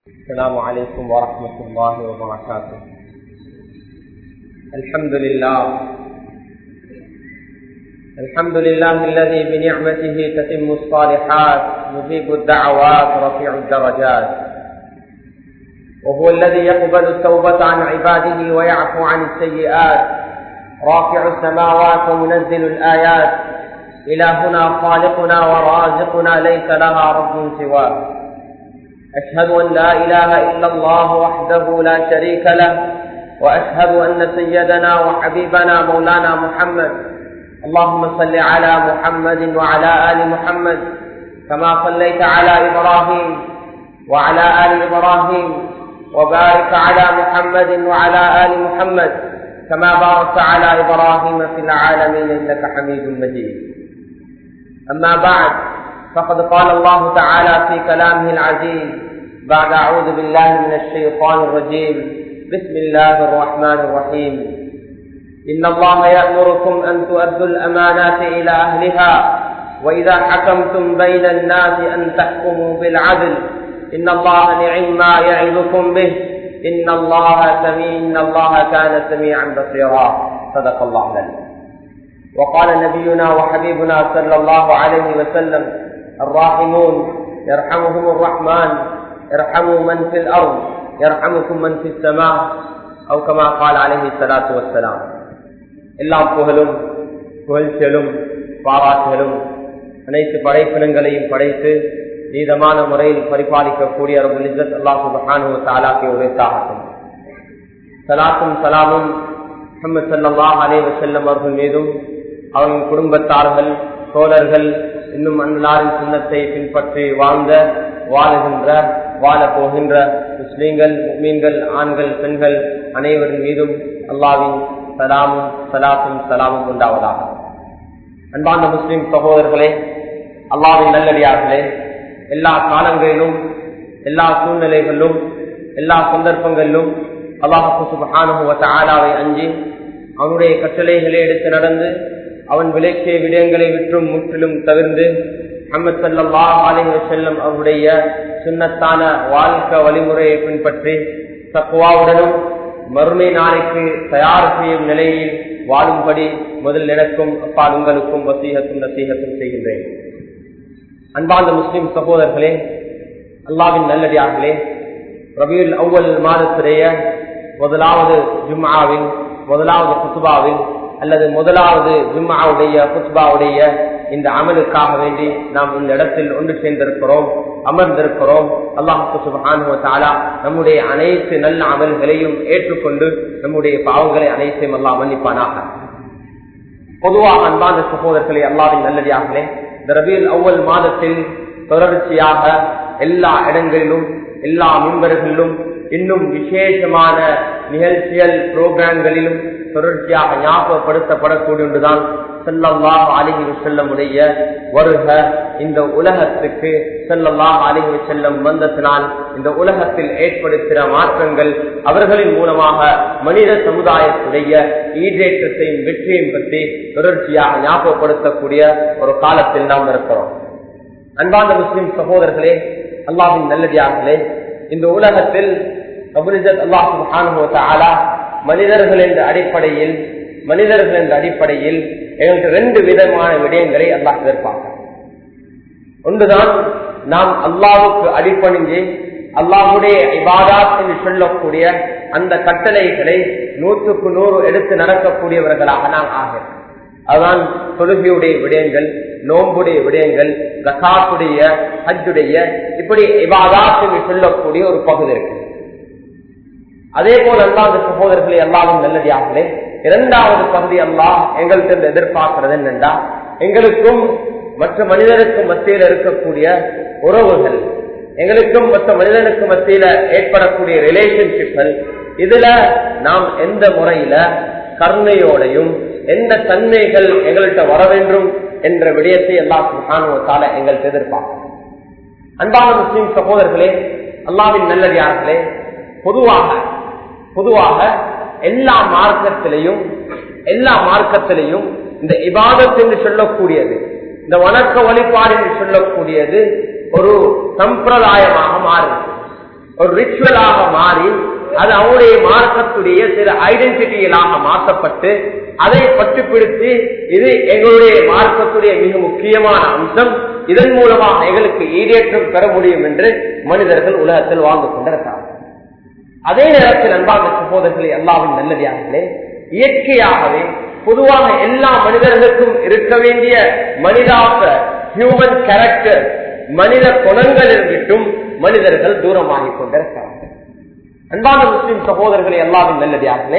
السلام عليكم ورحمة الله وبركاته الحمد لله الحمد لله الذي بنعمته تتم الصالحات مجيب الدعوات رفيع الدرجات وهو الذي يقبل التوبة عن عباده ويعفو عن السيئات رافع السماوات ومنزل الآيات إلهنا خالقنا ورازقنا ليس لها رب سواه أشهد أن لا إله إلا الله وحده لا شريك له وأشهد أن سيدنا وحبيبنا مولانا محمد اللهم صل على محمد وعلى آل محمد كما صليت على إبراهيم وعلى آل إبراهيم وبارك على محمد وعلى آل محمد كما باركت على إبراهيم في العالمين إنك حميد مجيد أما بعد فقد قال الله تعالى في كلامه العزيز بعد أعوذ بالله من الشيطان الرجيم بسم الله الرحمن الرحيم إن الله يأمركم أن تؤدوا الأمانات إلى أهلها وإذا حكمتم بين الناس أن تحكموا بالعدل إن الله نعم ما يعظكم به إن الله سميع إن الله كان سميعا بصيرا صدق الله العليم وقال نبينا وحبيبنا صلى الله عليه وسلم الراحمون يرحمهم الرحمن ارحموا من في الأرض يرحمكم من في السماء أو كما قال عليه الصلاة والسلام எல்லாம் புகழும் புகழ்ச்சியலும் பாராட்டுகளும் அனைத்து படைப்பினங்களையும் படைத்து நீதமான முறையில் பரிபாலிக்கக்கூடிய அல்லாஹு மகானு தாலாக்கை உரைத்தாகட்டும் சலாத்தும் சலாமும் முகமது சல்லாஹ் அலே வசல்லம் அவர்கள் மீதும் அவரின் குடும்பத்தார்கள் தோழர்கள் இன்னும் அன்னாரின் சின்னத்தை பின்பற்றி வாழ்ந்த வாழுகின்ற வாழ போகின்ற முஸ்லீம்கள் மீன்கள் ஆண்கள் பெண்கள் அனைவரின் மீதும் அல்லாவின் சலாமும் சலாத்தும் சலாமும் உண்டாவதாக அன்பார்ந்த முஸ்லிம் சகோதரர்களே அல்லாவின் நல்லடியார்களே எல்லா காலங்களிலும் எல்லா சூழ்நிலைகளிலும் எல்லா சந்தர்ப்பங்களிலும் அல்லாஹு சுபானுவை அஞ்சி அவனுடைய கட்டளைகளை எடுத்து நடந்து அவன் விலைக்கிய விடயங்களை விற்றும் முற்றிலும் தவிர்ந்து அஹமது சல்லா அலிஹ செல்லம் அவருடைய சுண்ணத்தான வாழ்க்கை வழிமுறையை பின்பற்றி தக்குவாவுடனும் மறுமை நாளைக்கு தயார் செய்யும் நிலையில் வாழும்படி முதல் எனக்கும் அப்பால் உங்களுக்கும் வசீகத்தும் நசீகத்தும் செய்கின்றேன் அன்பார்ந்த முஸ்லிம் சகோதரர்களே அல்லாவின் நல்லடியார்களே ரபியுல் அவ்வல் மாதத்துடைய முதலாவது ஜும்மாவில் முதலாவது குத்துபாவில் அல்லது முதலாவது ஜும்மாவுடைய குத்பாவுடைய இந்த அமலுக்காக வேண்டி நாம் இந்த இடத்தில் ஒன்று சேர்ந்திருக்கிறோம் அமர்ந்திருக்கிறோம் அல்லாஹு சுபானுவத்தாலா நம்முடைய அனைத்து நல்ல அமல்களையும் ஏற்றுக்கொண்டு நம்முடைய பாவங்களை அனைத்தையும் எல்லாம் மன்னிப்பானாக பொதுவாக அன்பான சகோதரர்களை அல்லாவின் நல்லடியார்களே இந்த ரபியுல் அவ்வல் மாதத்தில் தொடர்ச்சியாக எல்லா இடங்களிலும் எல்லா மின்பர்களிலும் இன்னும் விசேஷமான நிகழ்ச்சிகள் புரோகிராம்களிலும் தொடர்ச்சியாக ஞாபகப்படுத்தப்படக்கூடிய ஒன்றுதான் செல்லல்லாஹ் அலிஹி செல்லமுடைய வருக இந்த உலகத்துக்கு செல்லல்லாஹ் அலிஹி செல்லம் வந்தத்தினால் இந்த உலகத்தில் ஏற்படுத்தின மாற்றங்கள் அவர்களின் மூலமாக மனித சமுதாயத்துடைய ஈடேற்றத்தையும் வெற்றியையும் பற்றி தொடர்ச்சியாக ஞாபகப்படுத்தக்கூடிய ஒரு காலத்தில் நாம் இருக்கிறோம் அன்பார்ந்த முஸ்லிம் சகோதரர்களே அல்லாவின் நல்லடியார்களே இந்த உலகத்தில் அல்லாஹு மனிதர்கள் என்ற அடிப்படையில் மனிதர்கள் என்ற அடிப்படையில் எங்களுக்கு ரெண்டு விதமான விடயங்களை அல்லாஹ் எதிர்பார்க்க ஒன்றுதான் நாம் அல்லாவுக்கு அடிப்பணிஞ்சு அல்லாஹுடைய இபாதாத் என்று சொல்லக்கூடிய அந்த கட்டளைகளை நூற்றுக்கு நூறு எடுத்து நடக்கக்கூடியவர்களாக நாம் ஆகிறோம் அதுதான் தொழுகையுடைய விடயங்கள் நோம்புடைய விடயங்கள் ஜகாத்துடைய ஹஜ்ஜுடைய இப்படி இபாதாத் என்று சொல்லக்கூடிய ஒரு பகுதி இருக்கு அதே போல அல்லாத சகோதரர்களே எல்லாரும் நல்லடியார்களே இரண்டாவது பகுதி அல்லாஹ் எங்கள்கிட்ட எதிர்பார்க்கிறது என்னென்றா எங்களுக்கும் மற்ற மனிதருக்கும் மத்தியில் இருக்கக்கூடிய உறவுகள் எங்களுக்கும் மற்ற மனிதனுக்கு மத்தியில ஏற்படக்கூடிய ரிலேஷன்ஷிப்கள் இதுல நாம் எந்த முறையில கருணையோடையும் எந்த தன்மைகள் எங்கள்கிட்ட வர வேண்டும் என்ற விடயத்தை எல்லா சுகானுவத்தால எங்கள்கிட்ட எதிர்பார்க்கிறோம் அன்பான முஸ்லீம் சகோதரர்களே அல்லாவின் நல்லடியார்களே பொதுவாக பொதுவாக எல்லா மார்க்கத்திலையும் எல்லா மார்க்கத்திலையும் இந்த இபாதத் என்று சொல்லக்கூடியது இந்த வணக்க வழிபாடு என்று சொல்லக்கூடியது ஒரு சம்பிரதாயமாக மாறுது ஒரு ரிச்சுவலாக மாறி அது அவருடைய மார்க்கத்துடைய சில ஐடென்டிட்டிகளாக மாற்றப்பட்டு அதை பட்டுப்பிடித்து இது எங்களுடைய மார்க்கத்துடைய மிக முக்கியமான அம்சம் இதன் மூலமாக எங்களுக்கு ஈடேற்றம் பெற முடியும் என்று மனிதர்கள் உலகத்தில் வாழ்ந்து கொண்டிருக்கிறார்கள் அதே நேரத்தில் அன்பாக சகோதரர்களே எல்லாவின் நல்லதாகவே இயற்கையாகவே பொதுவாக எல்லா மனிதர்களுக்கும் இருக்க வேண்டிய மனிதாச ஹியூமன் கேரக்டர் மனித குணங்கள் இருக்கட்டும் மனிதர்கள் தூரமாகிக் கொண்டிருக்கிறார்கள் அன்பான முஸ்லிம் சகோதரர்களே எல்லாவின் நல்லதாகவே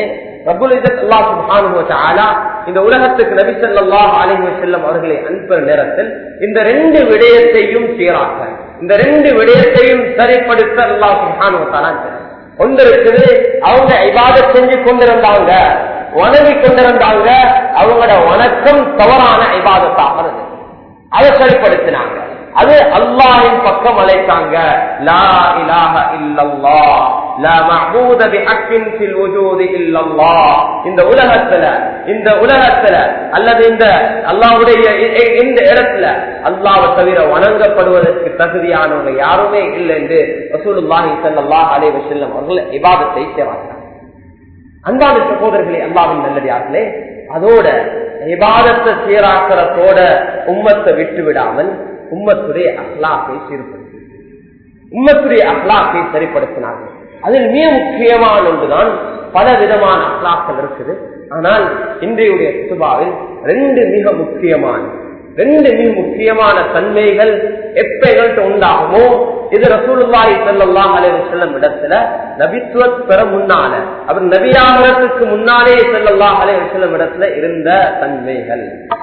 இந்த உலகத்துக்கு நபி சொல்லாஹ் அலிஹி செல்லம் அவர்களை அனுப்புற நேரத்தில் இந்த ரெண்டு விடயத்தையும் சீராக்க இந்த ரெண்டு விடயத்தையும் சரிப்படுத்த அல்லா சுஹானுவத்தாலா ஒன்று இருக்குது அவங்க இவாத செஞ்சு கொண்டிருந்தாங்க வணங்கி கொண்டிருந்தாங்க அவங்களோட வணக்கம் தவறான இபாதத்தாக இருந்தது அதை சரிப்படுத்தினாங்க அது அல்லாஹின் பக்கம் அழைத்தாங்க லா இலாஹ இல்லல்லா லா மஹ்பூத பிஹக்கின் ஃபில் வுஜூதி இல்லல்லாஹ் இந்த உலகத்துல இந்த உலகத்துல அல்லது இந்த அல்லாஹ்வுடைய இந்த இடத்துல அல்லாஹ்வை தவிர வணங்கப்படுவதற்கு தகுதியானவங்க யாருமே இல்லை என்று ரசூலுல்லாஹி ஸல்லல்லாஹு அலைஹி வஸல்லம் அவர்கள் இபாதத்தை செய்வார்கள் அன்பான சகோதரர்களே அல்லாவின் நல்லதார்களே அதோட இபாதத்தை சீராக்கிறதோட உம்மத்தை விட்டு விடாமல் உம்மத்துடைய அஹ்லாக்கை சீர்படுத்தி உம்மத்துடைய அஹ்லாக்கை சரிப்படுத்தினார்கள் அதில் மிக முக்கியமான ஒன்றுதான் பல விதமான அஹ்லாக்கள் இருக்குது ஆனால் இன்றையுடைய சுபாவில் ரெண்டு மிக முக்கியமான ரெண்டு மிக முக்கியமான தன்மைகள் எப்ப எங்கள்கிட்ட உண்டாகுமோ இது ரசூலுல்லாஹி ஸல்லல்லாஹு அலைஹி வஸல்லம் இடத்துல நபித்துவத் பெற முன்னால அவர் நபியாகிறதுக்கு முன்னாலே ஸல்லல்லாஹு அலைஹி வஸல்லம் இடத்துல இருந்த தன்மைகள்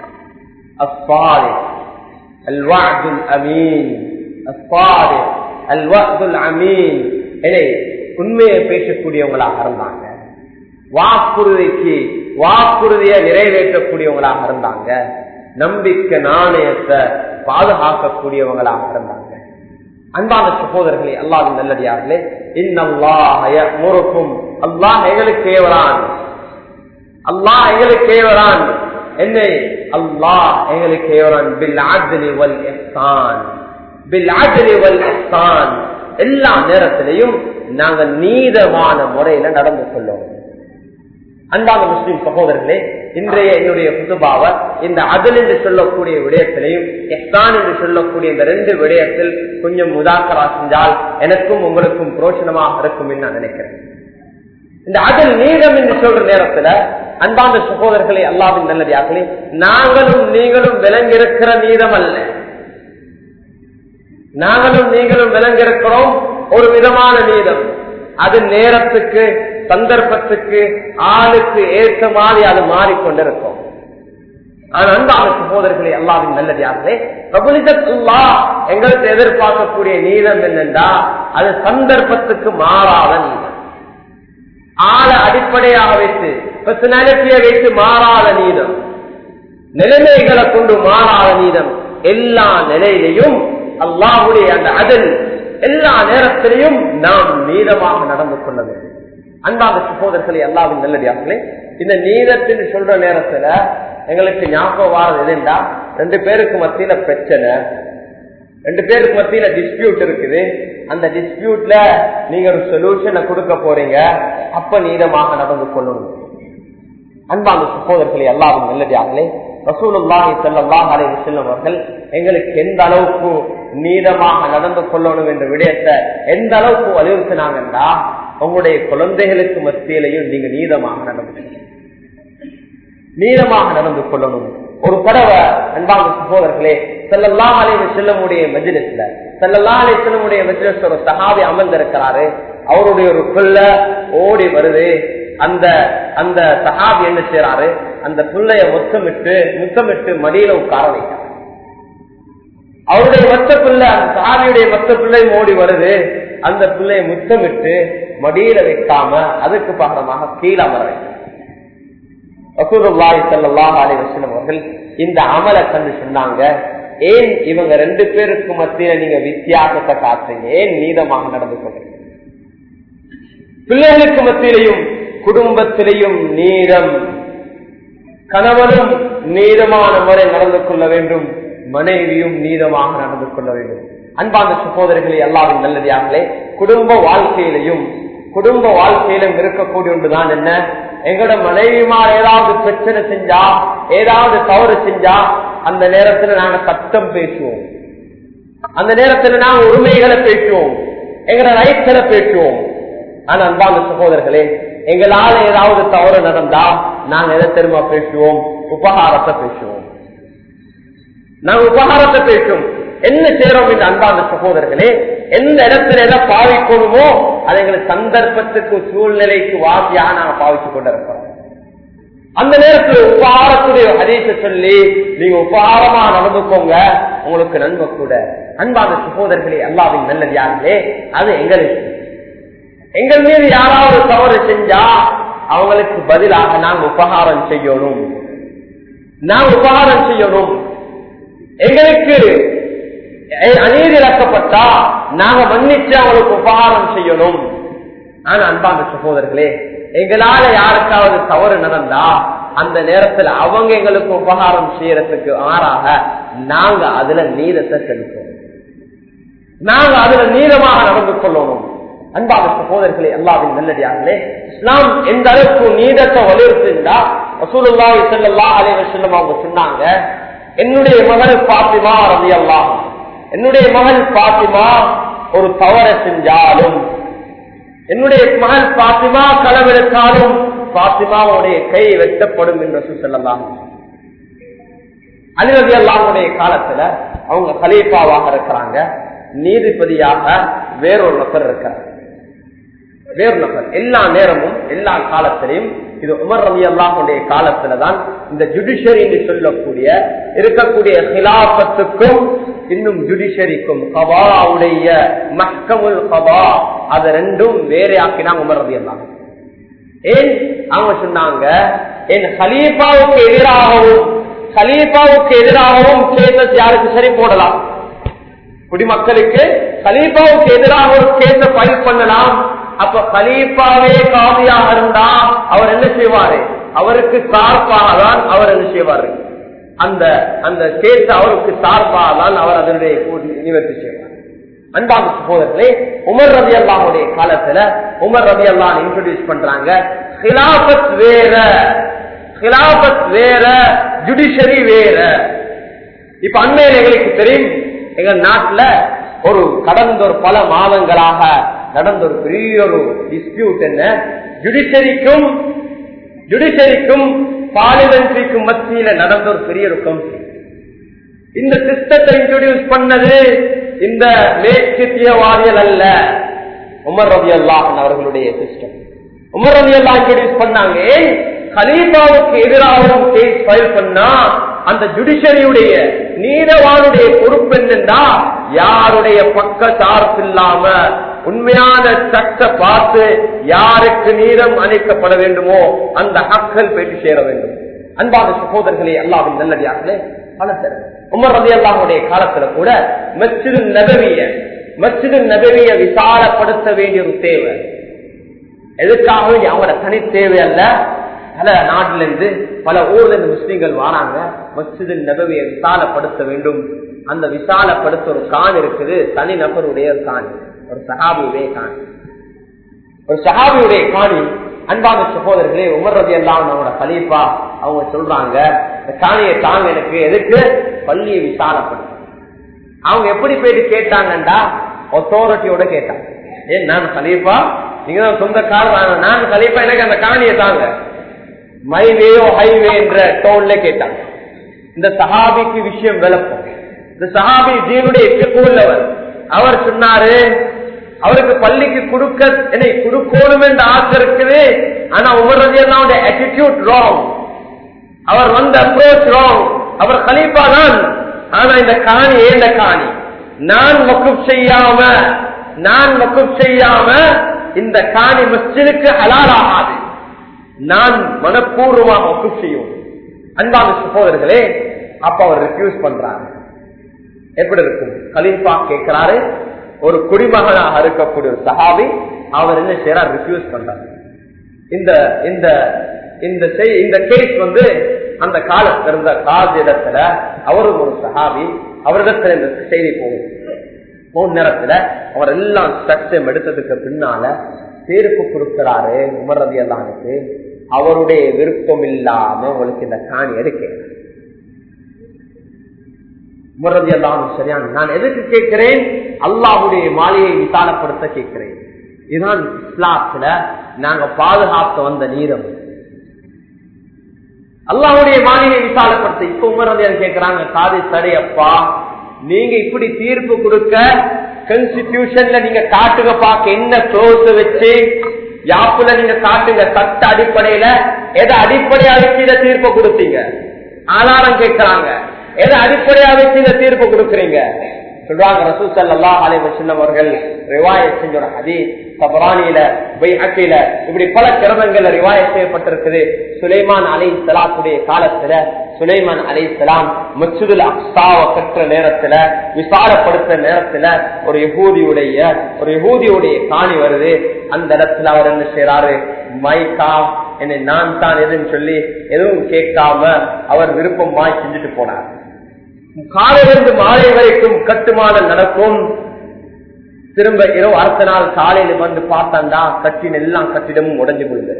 அஸ்ஸாலிஹ் அல்வஅதுல் அமீன் அஸ்ஸாலிஹ் அல்வஅதுல் அமீன் இதை உண்மையை பேசக்கூடியவங்களாக இருந்தாங்க வாக்குறுதிக்கு வாக்குறுதியை நிறைவேற்றக்கூடியவங்களாக இருந்தாங்க நம்பிக்கை நாணயத்தை பாதுகாக்கக்கூடியவங்களாக இருந்தாங்க அன்பான சகோதரர்களே அல்லாவின் நல்லடியார்களே இன்னல்லாஹய முறுக்கும் அல்லாஹ் எங்களுக்கு ஏவரான் அல்லாஹ் எங்களுக்கு ஏவரான் என்னை அல்லாஹ் எங்களுக்கு ஏவரான் பில் ஆஜலி வல் எஹ்சான் பில் ஆஜலி வல் எஹ்சான் எல்லா நேரத்திலையும் நாங்க நீதமான முறையில நடந்து கொள்ளுவோம் அன்பான முஸ்லிம் சகோதரர்களே இன்றைய என்னுடைய புதுபாவ இந்த அதில் என்று சொல்லக்கூடிய விடயத்திலையும் எஸ்தான் என்று சொல்லக்கூடிய இந்த ரெண்டு விடயத்தில் கொஞ்சம் முதாக்கரா செஞ்சால் எனக்கும் உங்களுக்கும் புரோஷனமாக இருக்கும் என்று நான் நினைக்கிறேன் இந்த அதில் நீதம் என்று சொல்ற நேரத்துல அன்பான சகோதரர்களே அல்லாவின் நல்லதாகலே நாங்களும் நீங்களும் விளங்கிருக்கிற நீதம் அல்ல நாங்களும் நீங்களும் விளங்கிருக்கிறோம் ஒரு விதமான நீதம் அது நேரத்துக்கு சந்தர்ப்பத்துக்கு ஆளுக்கு ஏற்ற மாதிரி அது மாறிக்கொண்டிருக்கும் ஆனா அன்பான சகோதரர்களே அல்லாவின் நல்லதாகவே பிரபுலிதல்லா எங்களுக்கு எதிர்பார்க்கக்கூடிய நீதம் என்னென்றா அது சந்தர்ப்பத்துக்கு மாறாத நீதம் ஆளை அடிப்படையாக வைத்து பர்சனாலிட்டியை வைத்து மாறாத நீதம் நிலைமைகளை கொண்டு மாறாத நீதம் எல்லா நிலையிலையும் அல்லாஹுடைய அந்த அதில் எல்லா நேரத்திலையும் நாம் நீதமாக நடந்து கொள்ள வேண்டும் அன்பாக சகோதரர்களே எல்லாவின் நல்லடியார்களே இந்த நீதத்தின் சொல்ற நேரத்துல எங்களுக்கு ஞாபகம் வாரது என்னண்டா ரெண்டு பேருக்கு மத்தியில பிரச்சனை ரெண்டு பேருக்கு மத்தியில டிஸ்பியூட் இருக்குது அந்த டிஸ்பியூட்ல நீங்க ஒரு சொல்யூஷனை கொடுக்க போறீங்க அப்ப நீதமாக நடந்து கொள்ளணும் அன்பான சகோதரர்களே எல்லாரும் நல்லதாகலே ரசூலுல்லாஹி ஸல்லல்லாஹு அலைஹி வஸல்லம் அவர்கள் எங்களுக்கு எந்த அளவுக்கு நீதமாக நடந்து கொள்ளணும் என்ற விடயத்தை எந்த அளவுக்கு வலியுறுத்தினாங்கன்னா உங்களுடைய குழந்தைகளுக்கு மத்தியிலையும் நீங்க நீதமாக நடந்து நீதமாக நடந்து கொள்ளணும் ஒரு படவை அன்பான சகோதரர்களே செல்லல்லாம் அலைவு செல்லமுடைய மெஜிலிஸ்ல செல்லல்லா அலை செல்லமுடைய மெஜிலிஸ் ஒரு சகாவி அமர்ந்திருக்கிறாரு அவருடைய ஒரு புள்ள ஓடி வருது அந்த அந்த சகாபி என்ன செய்யறாரு அந்த பிள்ளைய முத்தமிட்டு முத்தமிட்டு மடியில உட்கார வைக்கிறார் அவருடைய மொத்த பிள்ளை அந்த சகாபியுடைய மொத்த பிள்ளையும் ஓடி வருது அந்த பிள்ளைய முத்தமிட்டு மடியில வைக்காம அதுக்கு பகரமாக கீழே அமர வைக்கிறார் ரசூலுல்லாஹி ஸல்லல்லாஹு அலைஹி வஸல்லம் அவர்கள் இந்த அமலை கண்டு சொன்னாங்க ஏன் இவங்க ரெண்டு பேருக்கு மத்தியில நீங்க வித்தியாசத்தை காட்டுறீங்க ஏன் நீதமாக நடந்து கொள்றீங்க பிள்ளைகளுக்கு மத்தியிலையும் குடும்பத்திலையும் நீதம் கணவனும் நீதமான முறை நடந்து கொள்ள வேண்டும் மனைவியும் நீதமாக நடந்து கொள்ள வேண்டும் அன்பான சகோதரர்களே எல்லாரும் நல்லதாங்களே குடும்ப வாழ்க்கையிலையும் குடும்ப வாழ்க்கையிலும் இருக்கக்கூடிய ஒன்றுதான் என்ன எங்களோட மனைவிமார் ஏதாவது பிரச்சனை செஞ்சா ஏதாவது தவறு செஞ்சா அந்த நேரத்துல நாங்க சத்தம் பேசுவோம் அந்த நேரத்துல நாங்க உரிமைகளை பேசுவோம் எங்களோட ரைட்களை பேசுவோம் ஆனா அன்பான சகோதரர்களே எங்களால ஏதாவது தவறு நடந்தா நாங்க எதை தெரியுமா பேசுவோம் உபகாரத்தை பேசுவோம் நாங்க உபகாரத்தை பேசுவோம் என்ன செய்யறோம் இந்த அன்பான சகோதரர்களே எந்த இடத்துல எதை பாவிக்கணுமோ அது எங்களுக்கு சந்தர்ப்பத்துக்கு சூழ்நிலைக்கு வாசியாக நாங்க பாவிச்சு கொண்டிருக்கிறோம் அந்த நேரத்தில் உபகாரத்துடைய ஹதீச சொல்லி நீங்க உபகாரமா நடந்துக்கோங்க உங்களுக்கு நன்மை கூட அன்பான சகோதரர்களே அல்லாவின் நல்லது யாருங்களே அது எங்களுக்கு எங்கள் மீது யாராவது தவறு செஞ்சா அவங்களுக்கு பதிலாக நாங்க உபகாரம் செய்யணும் நாங்க உபகாரம் செய்யணும் எங்களுக்கு அநீதி இழக்கப்பட்டா நாங்க மன்னிச்சு அவங்களுக்கு உபகாரம் செய்யணும் ஆனா அன்பான சகோதரர்களே எங்களால யாருக்காவது தவறு நடந்தா அந்த நேரத்தில் அவங்க எங்களுக்கு உபகாரம் செய்யறதுக்கு மாறாக நாங்க அதுல நீதத்தை செலுத்தணும் நாங்க அதுல நீளமாக நடந்து கொள்ளணும் அன்பான சகோதரர்களே எல்லாவின் நல்லடியார்களே இஸ்லாம் எந்த அளவுக்கு நீதத்தை வலியுறுத்திருந்தா ரசூலுல்லாஹி ஸல்லல்லாஹு அலைஹி வஸல்லம் அவங்க சொன்னாங்க என்னுடைய மகள் பாத்திமா ரலியல்லாஹு என்னுடைய மகள் பாத்திமா ஒரு தவறை செஞ்சாலும் என்னுடைய மகள் பாத்திமா களவெடுத்தாலும் பாத்திமாவுடைய கை வெட்டப்படும் என்று சொல்லலாம் அலிரதி அல்லாவுடைய காலத்துல அவங்க கலீஃபாவாக இருக்கிறாங்க நீதிபதியாக வேறொரு நபர் இருக்கிறார் வேறு நபர் எல்லா நேரமும் எல்லா காலத்திலையும் இது உமர் ரவி அல்லாஹுடைய காலத்துலதான் இந்த ஜுடிஷரி என்று சொல்லக்கூடிய இருக்கக்கூடிய ஹிலாபத்துக்கும் இன்னும் ஜுடிஷரிக்கும் கபாவுடைய மஹ்கமுல் கபா அது ரெண்டும் வேறே ஆக்கினாங்க உமர் ரவி அல்லாஹ் ஏன் அவங்க சொன்னாங்க என் ஹலீஃபாவுக்கு எதிராகவும் ஹலீஃபாவுக்கு எதிராகவும் கேசஸ் யாருக்கு சரி போடலாம் குடிமக்களுக்கு கலீஃபாவுக்கு எதிராக ஒரு கேஸ ஃபைல் பண்ணலாம் அப்ப கலீஃபாவே காவியாக இருந்தா அவர் என்ன செய்வாரு அவருக்கு சார்பாக தான் அவர் என்ன செய்வாரு அந்த அந்த கேஸ் அவருக்கு சார்பாக தான் அவர் அதனுடைய நிவர்த்தி செய்வார் அன்பான சகோதரர்களே உமர் ரவி அல்லாவுடைய காலத்துல உமர் ரவி அல்லான் இன்ட்ரோடியூஸ் பண்றாங்க ஹிலாபத் வேற ஹிலாபத் வேற ஜுடிஷரி வேற இப்ப அண்மையில் எங்களுக்கு தெரியும் எங்க நாட்டுல ஒரு கடந்த ஒரு பல மாதங்களாக நடந்த ஒரு பெரிய ஒரு டிஸ்பியூட் என்ன ஜுடிஷரிக்கும் ஜுடிஷரிக்கும் பார்லிமெண்ட்ரிக்கும் மத்தியில நடந்த ஒரு பெரிய ஒரு கவுன்சில் இந்த சிஸ்டத்தை இன்ட்ரோடியூஸ் பண்ணது இந்த மேற்கத்தியவாதிகள் அல்ல உமர் ரவி அல்லாஹன் அவர்களுடைய சிஸ்டம் உமர் ரவி அல்லா இன்ட்ரோடியூஸ் பண்ணாங்க ஏன் கலீஃபாவுக்கு எதிராகவும் கேஸ் ஃபைல் பண்ணா அந்த ஜுடிஷரியுடைய நீதவானுடைய பொறுப்பு என்னன்னா யாருடைய பக்க சார்பு இல்லாம உண்மையான சட்ட பார்த்து யாருக்கு நீதம் அணைக்கப்பட வேண்டுமோ அந்த ஹக்கள் போயிட்டு சேர வேண்டும் அன்பான சகோதரர்களே அல்லாவின் நல்லடியார்களே பலத்தர் உமர் ரதி அல்லாவுடைய காலத்துல கூட மச்சிது நபவிய மச்சிது நபவிய விசாலப்படுத்த வேண்டிய ஒரு தேவை எதுக்காக வேண்டிய அவங்களோட தனி தேவை அல்ல பல நாட்டில இருந்து பல ஊர்ல இருந்து முஸ்லீம்கள் வராங்க மசிது நபவியை விசாலப்படுத்த வேண்டும் அந்த விசாலப்படுத்த ஒரு கான் இருக்குது தனி நபருடைய ஒரு காணி ஒரு சஹாபியுடைய காணி ஒரு சஹாபியுடைய காணி அன்பான சகோதரர்களே உமர் ரதி எல்லாம் அவங்களோட கலீஃபா அவங்க சொல்றாங்க இந்த காணியை தாங்க எனக்கு எதுக்கு பள்ளியை விசாலப்படுத்த அவங்க எப்படி போயிட்டு கேட்டாங்கண்டா ஒத்தாரிட்டியோட கேட்டாங்க ஏன் நான் கலீஃபா நீங்க தான் சொந்த கார் நான் கலீஃபா எனக்கு அந்த காணியை தாங்க மைவேயோ ஹைவே என்ற டோன்ல கேட்டாங்க இந்த சஹாபிக்கு விஷயம் விளப்பம் இந்த சஹாபி ஜீனுடைய உள்ளவர் அவர் சொன்னாரு அவருக்கு பள்ளிக்கு கொடுக்க என்னை கொடுக்கணும் என்ற ஆசை இருக்குது ஆனா உமரது எல்லாம் ஆட்டிடியூட் ராங் அவர் வந்த அப்ரோச் ராங் அவர் கலீஃபா தான் ஆனா இந்த காணி ஏந்த காணி நான் வக்குப் செய்யாம நான் வக்குப் செய்யாம இந்த காணி மஸ்ஜிதுக்கு ஹலால் ஆகாது நான் மனப்பூர்வமாக ஒப்பு செய்யும் அன்பான சகோதரர்களே அப்ப அவர் ரிஃப்யூஸ் பண்றாரு எப்படி இருக்கும் கலீஃபா கேட்கிறாரு ஒரு குடிமகனாக இருக்கக்கூடிய ஒரு சஹாபி அவர் என்ன செய்யறார் ரிஃப்யூஸ் பண்றாரு இந்த இந்த இந்த இந்த கேஸ் வந்து அந்த காலத்துல இருந்த கால இடத்துல அவரும் ஒரு சஹாபி அவரிடத்துல இந்த செய்தி போகும் போன நேரத்துல அவர் எல்லாம் ஸ்ட்ரக்சர் எடுத்ததுக்கு பின்னால தீர்ப்பு கொடுக்கிறாரு உமர்றது எல்லாருக்கு அவருடைய விருப்பம் இல்லாம உங்களுக்கு இந்த காணி எடுக்க உமர்றது எல்லாம் சரியான நான் எதுக்கு கேட்கிறேன் அல்லாஹுடைய மாலையை விசாலப்படுத்த கேட்கிறேன் இதுதான் இஸ்லாத்துல நாங்க பாதுகாக்க வந்த நீரம் அல்லாஹுடைய மாளிகை விசாலப்படுத்த இப்ப உமரதியார் கேட்கிறாங்க காது தடையப்பா நீங்க இப்படி தீர்ப்பு கொடுக்க கான்ஸ்டிடியூஷன்ல நீங்க காட்டுங்க பாக்க என்ன சோர்ஸ் வச்சு யாப்புல நீங்க காட்டுங்க சட்ட அடிப்படையில எதை அடிப்படையா வச்சு இதை தீர்ப்பு கொடுத்தீங்க ஆதாரம் கேட்கிறாங்க எதை அடிப்படையா வச்சு இதை தீர்ப்பு கொடுக்குறீங்க சொல்றாங்க ரசூ சல்லா அலைவசல்லம் அவர்கள் ரிவாய செஞ்ச ஒரு ஹதீஸ் தபரானியில பைஹக்கில இப்படி பல கிரமங்கள்ல ரிவாய செய்யப்பட்டிருக்குது சுலைமான் அலை சலாத்துடைய காலத்துல சுலைமான் அலை சலாம் மச்சுதுல் அக்ஸாவை கற்ற நேரத்துல விசாலப்படுத்த நேரத்துல ஒரு யகூதியுடைய ஒரு யகூதியுடைய காணி வருது அந்த இடத்துல அவர் என்ன செய்யறாரு மைக்கா என்னை நான் தான் எதுன்னு சொல்லி எதுவும் கேட்காம அவர் விருப்பமாய் செஞ்சுட்டு போனார் காலையிலிருந்து மாலை வரைக்கும் கட்டுமானம் நடக்கும் திரும்ப இரவு அடுத்த நாள் காலையில வந்து பார்த்தாண்டா கட்டின எல்லாம் கட்டிடமும் உடஞ்சு போகுது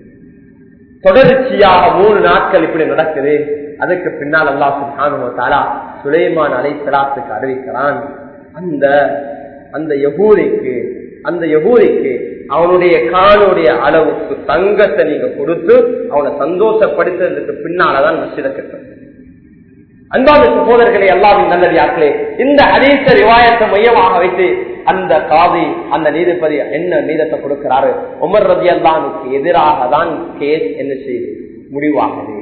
தொடர்ச்சியாக மூணு நாட்கள் இப்படி நடக்குது அதுக்கு பின்னால் அல்லா சுல்தானுவத்தாலா சுலைமான் அலைசலாத்துக்கு அறிவிக்கிறான் அந்த அந்த யகூரிக்கு அந்த யகூரிக்கு அவனுடைய காணுடைய அளவுக்கு தங்கத்தை நீங்க கொடுத்து அவனை சந்தோஷப்படுத்துறதுக்கு பின்னாலதான் மசித கட்டும் அன்பான சகோதரர்களை எல்லாரும் நல்லதாக்களே இந்த அதீச ரிவாயத்தை மையமாக வைத்து அந்த காதி அந்த நீதிபதி என்ன நீதத்தை கொடுக்கிறாரு உமர் ரதி அல்லானுக்கு எதிராக தான் கேஸ் என்ன செய்து முடிவாகுது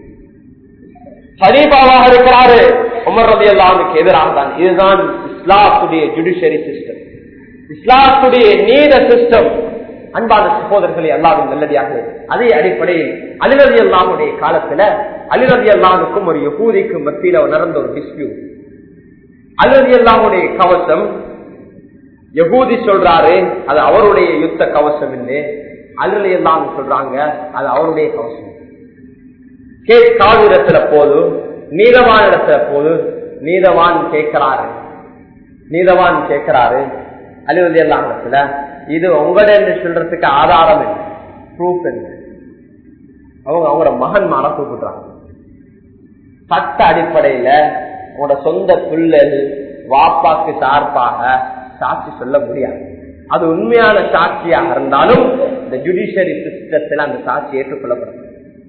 ஹலீபாவாக இருக்கிறாரு உமர் ரதி அல்லானுக்கு எதிராக தான் இதுதான் இஸ்லாத்துடைய ஜுடிஷியரி சிஸ்டம் இஸ்லாத்துடைய நீத சிஸ்டம் அன்பான சகோதரர்களை எல்லாரும் நல்லதாக அதே அடிப்படையில் அலிரதி அல்லாமுடைய காலத்துல அலிரதி அல்லாமுக்கும் ஒரு யகூதிக்கும் மத்தியில நடந்த ஒரு டிஸ்பியூட் அலிரதி அல்லாமுடைய கவசம் யகூதி சொல்றாரு அது அவருடைய யுத்த கவசம் இல்லை அலிரதி அல்லாம் சொல்றாங்க அது அவருடைய கவசம் கேஸ் காவிரத்துல போது நீதவான் இடத்துல போது நீதவான் கேட்கிறாரு நீதவான் கேட்கிறாரு அலிரதி அல்லாம் இடத்துல இது உங்களோட என்று சொல்றதுக்கு ஆதாரம் என்ன ப்ரூஃப் என்ன அவங்க அவங்களோட மகன் மாற கூப்பிடுறாங்க சட்ட அடிப்படையில உங்களோட சொந்த பிள்ளைகள் வாப்பாக்கு சார்பாக சாட்சி சொல்ல முடியாது அது உண்மையான சாட்சியாக இருந்தாலும் இந்த ஜுடிஷியரி சிஸ்டத்தில் அந்த சாட்சி ஏற்றுக்கொள்ளப்படும்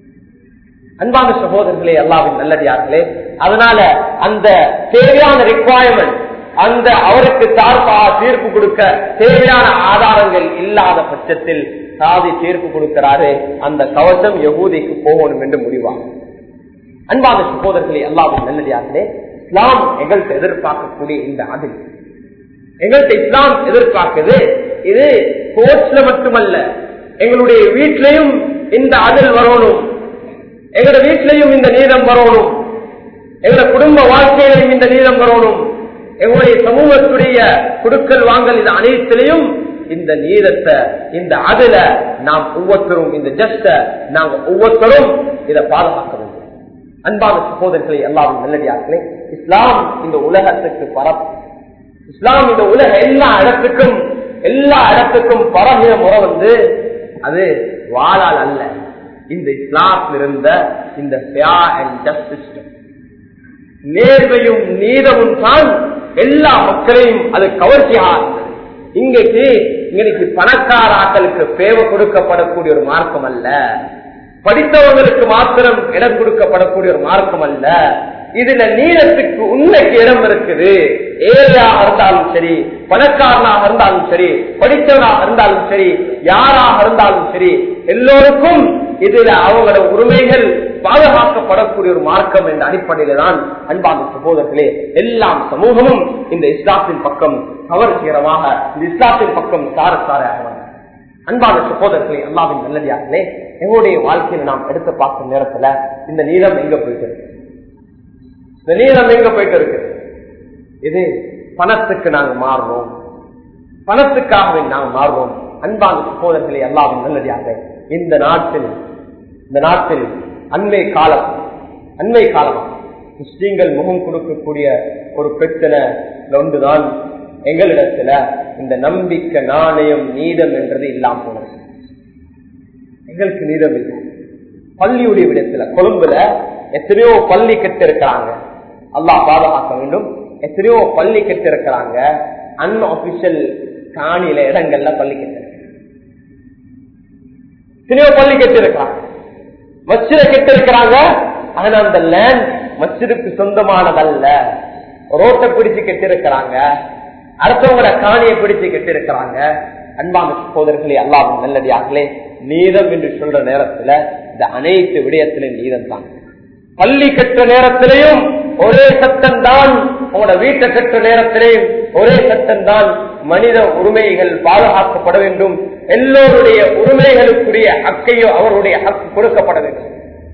அன்பான சகோதரர்களே எல்லாவின் நல்லடியார்களே அதனால அந்த தேவையான ரிக்குவயர்மெண்ட் அந்த அவருக்கு சார்பாக தீர்ப்பு கொடுக்க தேவையான ஆதாரங்கள் இல்லாத பட்சத்தில் சாதி தீர்ப்பு கொடுக்கிறாரு அந்த கவசம் யகூதிக்கு போகணும் என்று முடிவாகும் அன்பான சகோதரர்களே எல்லாரும் நல்லதார்களே இஸ்லாம் எங்கள்கிட்ட எதிர்பார்க்கக்கூடிய இந்த அதில் எங்கள்கிட்ட இஸ்லாம் எதிர்பார்க்குது இது கோர்ட்ஸ்ல மட்டுமல்ல எங்களுடைய வீட்டிலையும் இந்த அதில் வரணும் எங்களோட வீட்டிலையும் இந்த நீதம் வரணும் எங்களோட குடும்ப வாழ்க்கையிலையும் இந்த நீதம் வரணும் எங்களுடைய சமூகத்துடைய குடுக்கல் வாங்கல் இது அனைத்திலையும் இந்த நீதத்தை இந்த அதுல நாம் ஒவ்வொருத்தரும் இந்த ஜஸ்ட நாங்க ஒவ்வொருத்தரும் இதை பாதுகாக்க வேண்டும் அன்பான சகோதரர்களை எல்லாரும் நல்லடியார்களே இஸ்லாம் இந்த உலகத்துக்கு பரப்பு இஸ்லாம் இந்த உலக எல்லா இடத்துக்கும் எல்லா இடத்துக்கும் பரவிய முறை வந்து அது வாழால் அல்ல இந்த இஸ்லாத்தில் இருந்த இந்த நேர்மையும் நீதமும் தான் எல்லா மக்களையும் அது கவர்ச்சியாக இருந்தது இன்றைக்கு இன்னைக்கு பணக்கார ஆக்களுக்கு தேவை கொடுக்கப்படக்கூடிய ஒரு மார்க்கம் அல்ல படித்தவங்களுக்கு மாத்திரம் இடம் கொடுக்கப்படக்கூடிய ஒரு மார்க்கம் அல்ல இதுல நீளத்துக்கு உண்மைக்கு இடம் இருக்குது ஏழையாக இருந்தாலும் சரி பணக்காரனாக இருந்தாலும் சரி படித்தவனாக இருந்தாலும் சரி யாராக இருந்தாலும் சரி எல்லோருக்கும் இதுல அவங்களோட உரிமைகள் பாதுகாக்கப்படக்கூடிய ஒரு மார்க்கம் என்ற அடிப்படையில தான் அன்பான சகோதரர்களே எல்லாம் சமூகமும் இந்த இஸ்லாத்தின் பக்கம் கவர்ச்சிகரமாக இந்த இஸ்லாத்தின் பக்கம் சாரசாரையாக அன்பான சகோதரர்களே எல்லாவின் நல்லதார்களே எங்களுடைய வாழ்க்கையில நாம் எடுத்து பார்க்கும் நேரத்துல இந்த நீளம் எங்க போயிட்டு இருக்கு இந்த நீளம் எங்க போயிட்டு இருக்கு இது பணத்துக்கு நாங்க மாறுறோம் பணத்துக்காகவே நாங்க மாறுறோம் அன்பான சகோதரர்களே எல்லாரும் நல்லதாக இந்த நாட்டில் இந்த நாட்டில் அண்மை காலம் அண்மை காலம் முஸ்லீம்கள் முகம் கொடுக்கக்கூடிய ஒரு பிரச்சனை ஒன்றுதான் எங்களிடத்துல இந்த நம்பிக்கை நாணயம் நீதம் என்றது இல்லாம போனது எங்களுக்கு நீதம் இல்லை பள்ளியுடைய விடத்துல கொழும்புல எத்தனையோ பள்ளி கெட்டு இருக்கிறாங்க அல்லாஹ் பாதுகாக்க வேண்டும் எத்தனையோ பள்ளி கெட்டு இருக்கிறாங்க அன்அபிஷியல் காணியில இடங்கள்ல பள்ளி கெட்டு எத்தனையோ பள்ளி கெட்டு இருக்கிறாங்க மச்சித கெட்டு இருக்கிறாங்க ஆனா அந்த லேண்ட் மச்சிதுக்கு சொந்தமானதல்ல ரோட்டை பிடிச்சு கெட்டு இருக்கிறாங்க அடுத்தவங்களோட காணியை பிடிச்சு கெட்டு இருக்கிறாங்க அன்பான சகோதரர்களே அல்லாவும் நல்லடியார்களே நீதம் என்று சொல்ற நேரத்துல இந்த அனைத்து விடயத்திலும் நீதம் தான் பள்ளி கற்ற நேரத்திலையும் ஒரே சட்டம் தான் உங்களோட வீட்டை கற்ற நேரத்திலையும் ஒரே சட்டம் தான் மனித உரிமைகள் பாதுகாக்கப்பட வேண்டும் எல்லோருடைய உரிமைகளுக்குரிய ஹக்கையோ அவருடைய ஹக்கு கொடுக்கப்பட வேண்டும்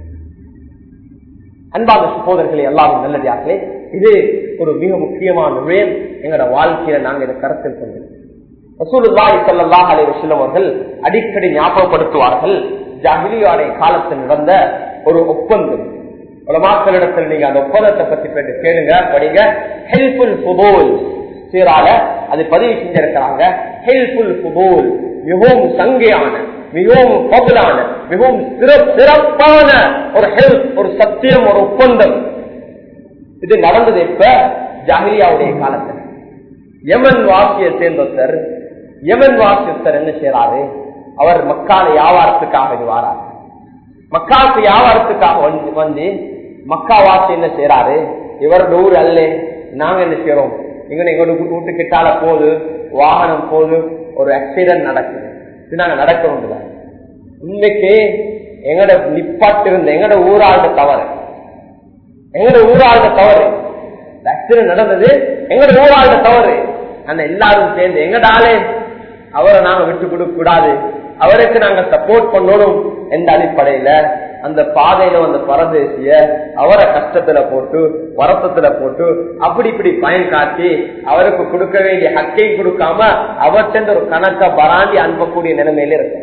அன்பான சகோதரர்களே எல்லாரும் நல்லதார்களே இது ஒரு மிக முக்கியமான விடயம் எங்களோட வாழ்க்கையில நாங்க இதை கருத்தில் கொண்டோம் ரசூலுல்லாஹி ஸல்லல்லாஹு அலைஹி வஸல்லம் அவர்கள் அடிக்கடி ஞாபகப்படுத்துவார்கள் ஜாஹிலியாடைய காலத்தில் நடந்த ஒரு ஒப்பந்தம் உலமாக்களிடத்தில் நீங்க அந்த ஒப்பந்தத்தை பத்தி கேட்டு கேளுங்க படிங்க ஹெல்ப்ஃபுல் ஃபுபூல் சீரால அது பதிவு செஞ்சிருக்கிறாங்க ஹெல்ப்ஃபுல் ஃபுபூல் மிகவும் சங்கையான மிகவும் பபுலான மிகவும் சிறப்பான ஒரு ஹெல்ப் ஒரு சத்தியம் ஒரு ஒப்பந்தம் இது நடந்தது இப்ப ஜாகிரியாவுடைய காலத்தில் யமன் வாசியை சேர்ந்தொருத்தர் யமன் வாசியத்தர் என்ன செய்யறாரு அவர் மக்கால வியாபாரத்துக்காக வாரார் மக்காவுக்கு வியாபாரத்துக்காக வந்து மக்கா வாசி என்ன செய்யறாரு இவர் ஊர் அல்ல நாங்க என்ன செய்யறோம் எங்க எங்க வீட்டு கிட்டால போது வாகனம் போது ஒரு ஆக்சிடென்ட் நடக்குது இது நாங்க நடக்கிறோம் உண்மைக்கு எங்கட நிப்பாட்டு இருந்த எங்கட ஊராளுட தவறு எங்கட ஊராளுட தவறு ஆக்சிடென்ட் நடந்தது எங்கட ஊராளுட தவறு அந்த எல்லாரும் சேர்ந்து எங்கட ஆளே அவரை நாங்க விட்டு கொடுக்க கூடாது அவருக்கு நாங்க சப்போர்ட் பண்ணணும் எந்த அடிப்படையில அந்த பாதையில வந்த பரதேசிய அவரை கஷ்டத்துல போட்டு வருத்தத்துல போட்டு அப்படி இப்படி பயன் காட்டி அவருக்கு கொடுக்க வேண்டிய ஹக்கை கொடுக்காம அவர்கிட்ட ஒரு கணக்க பராண்டி அனுப்பக்கூடிய நிலைமையில இருக்கு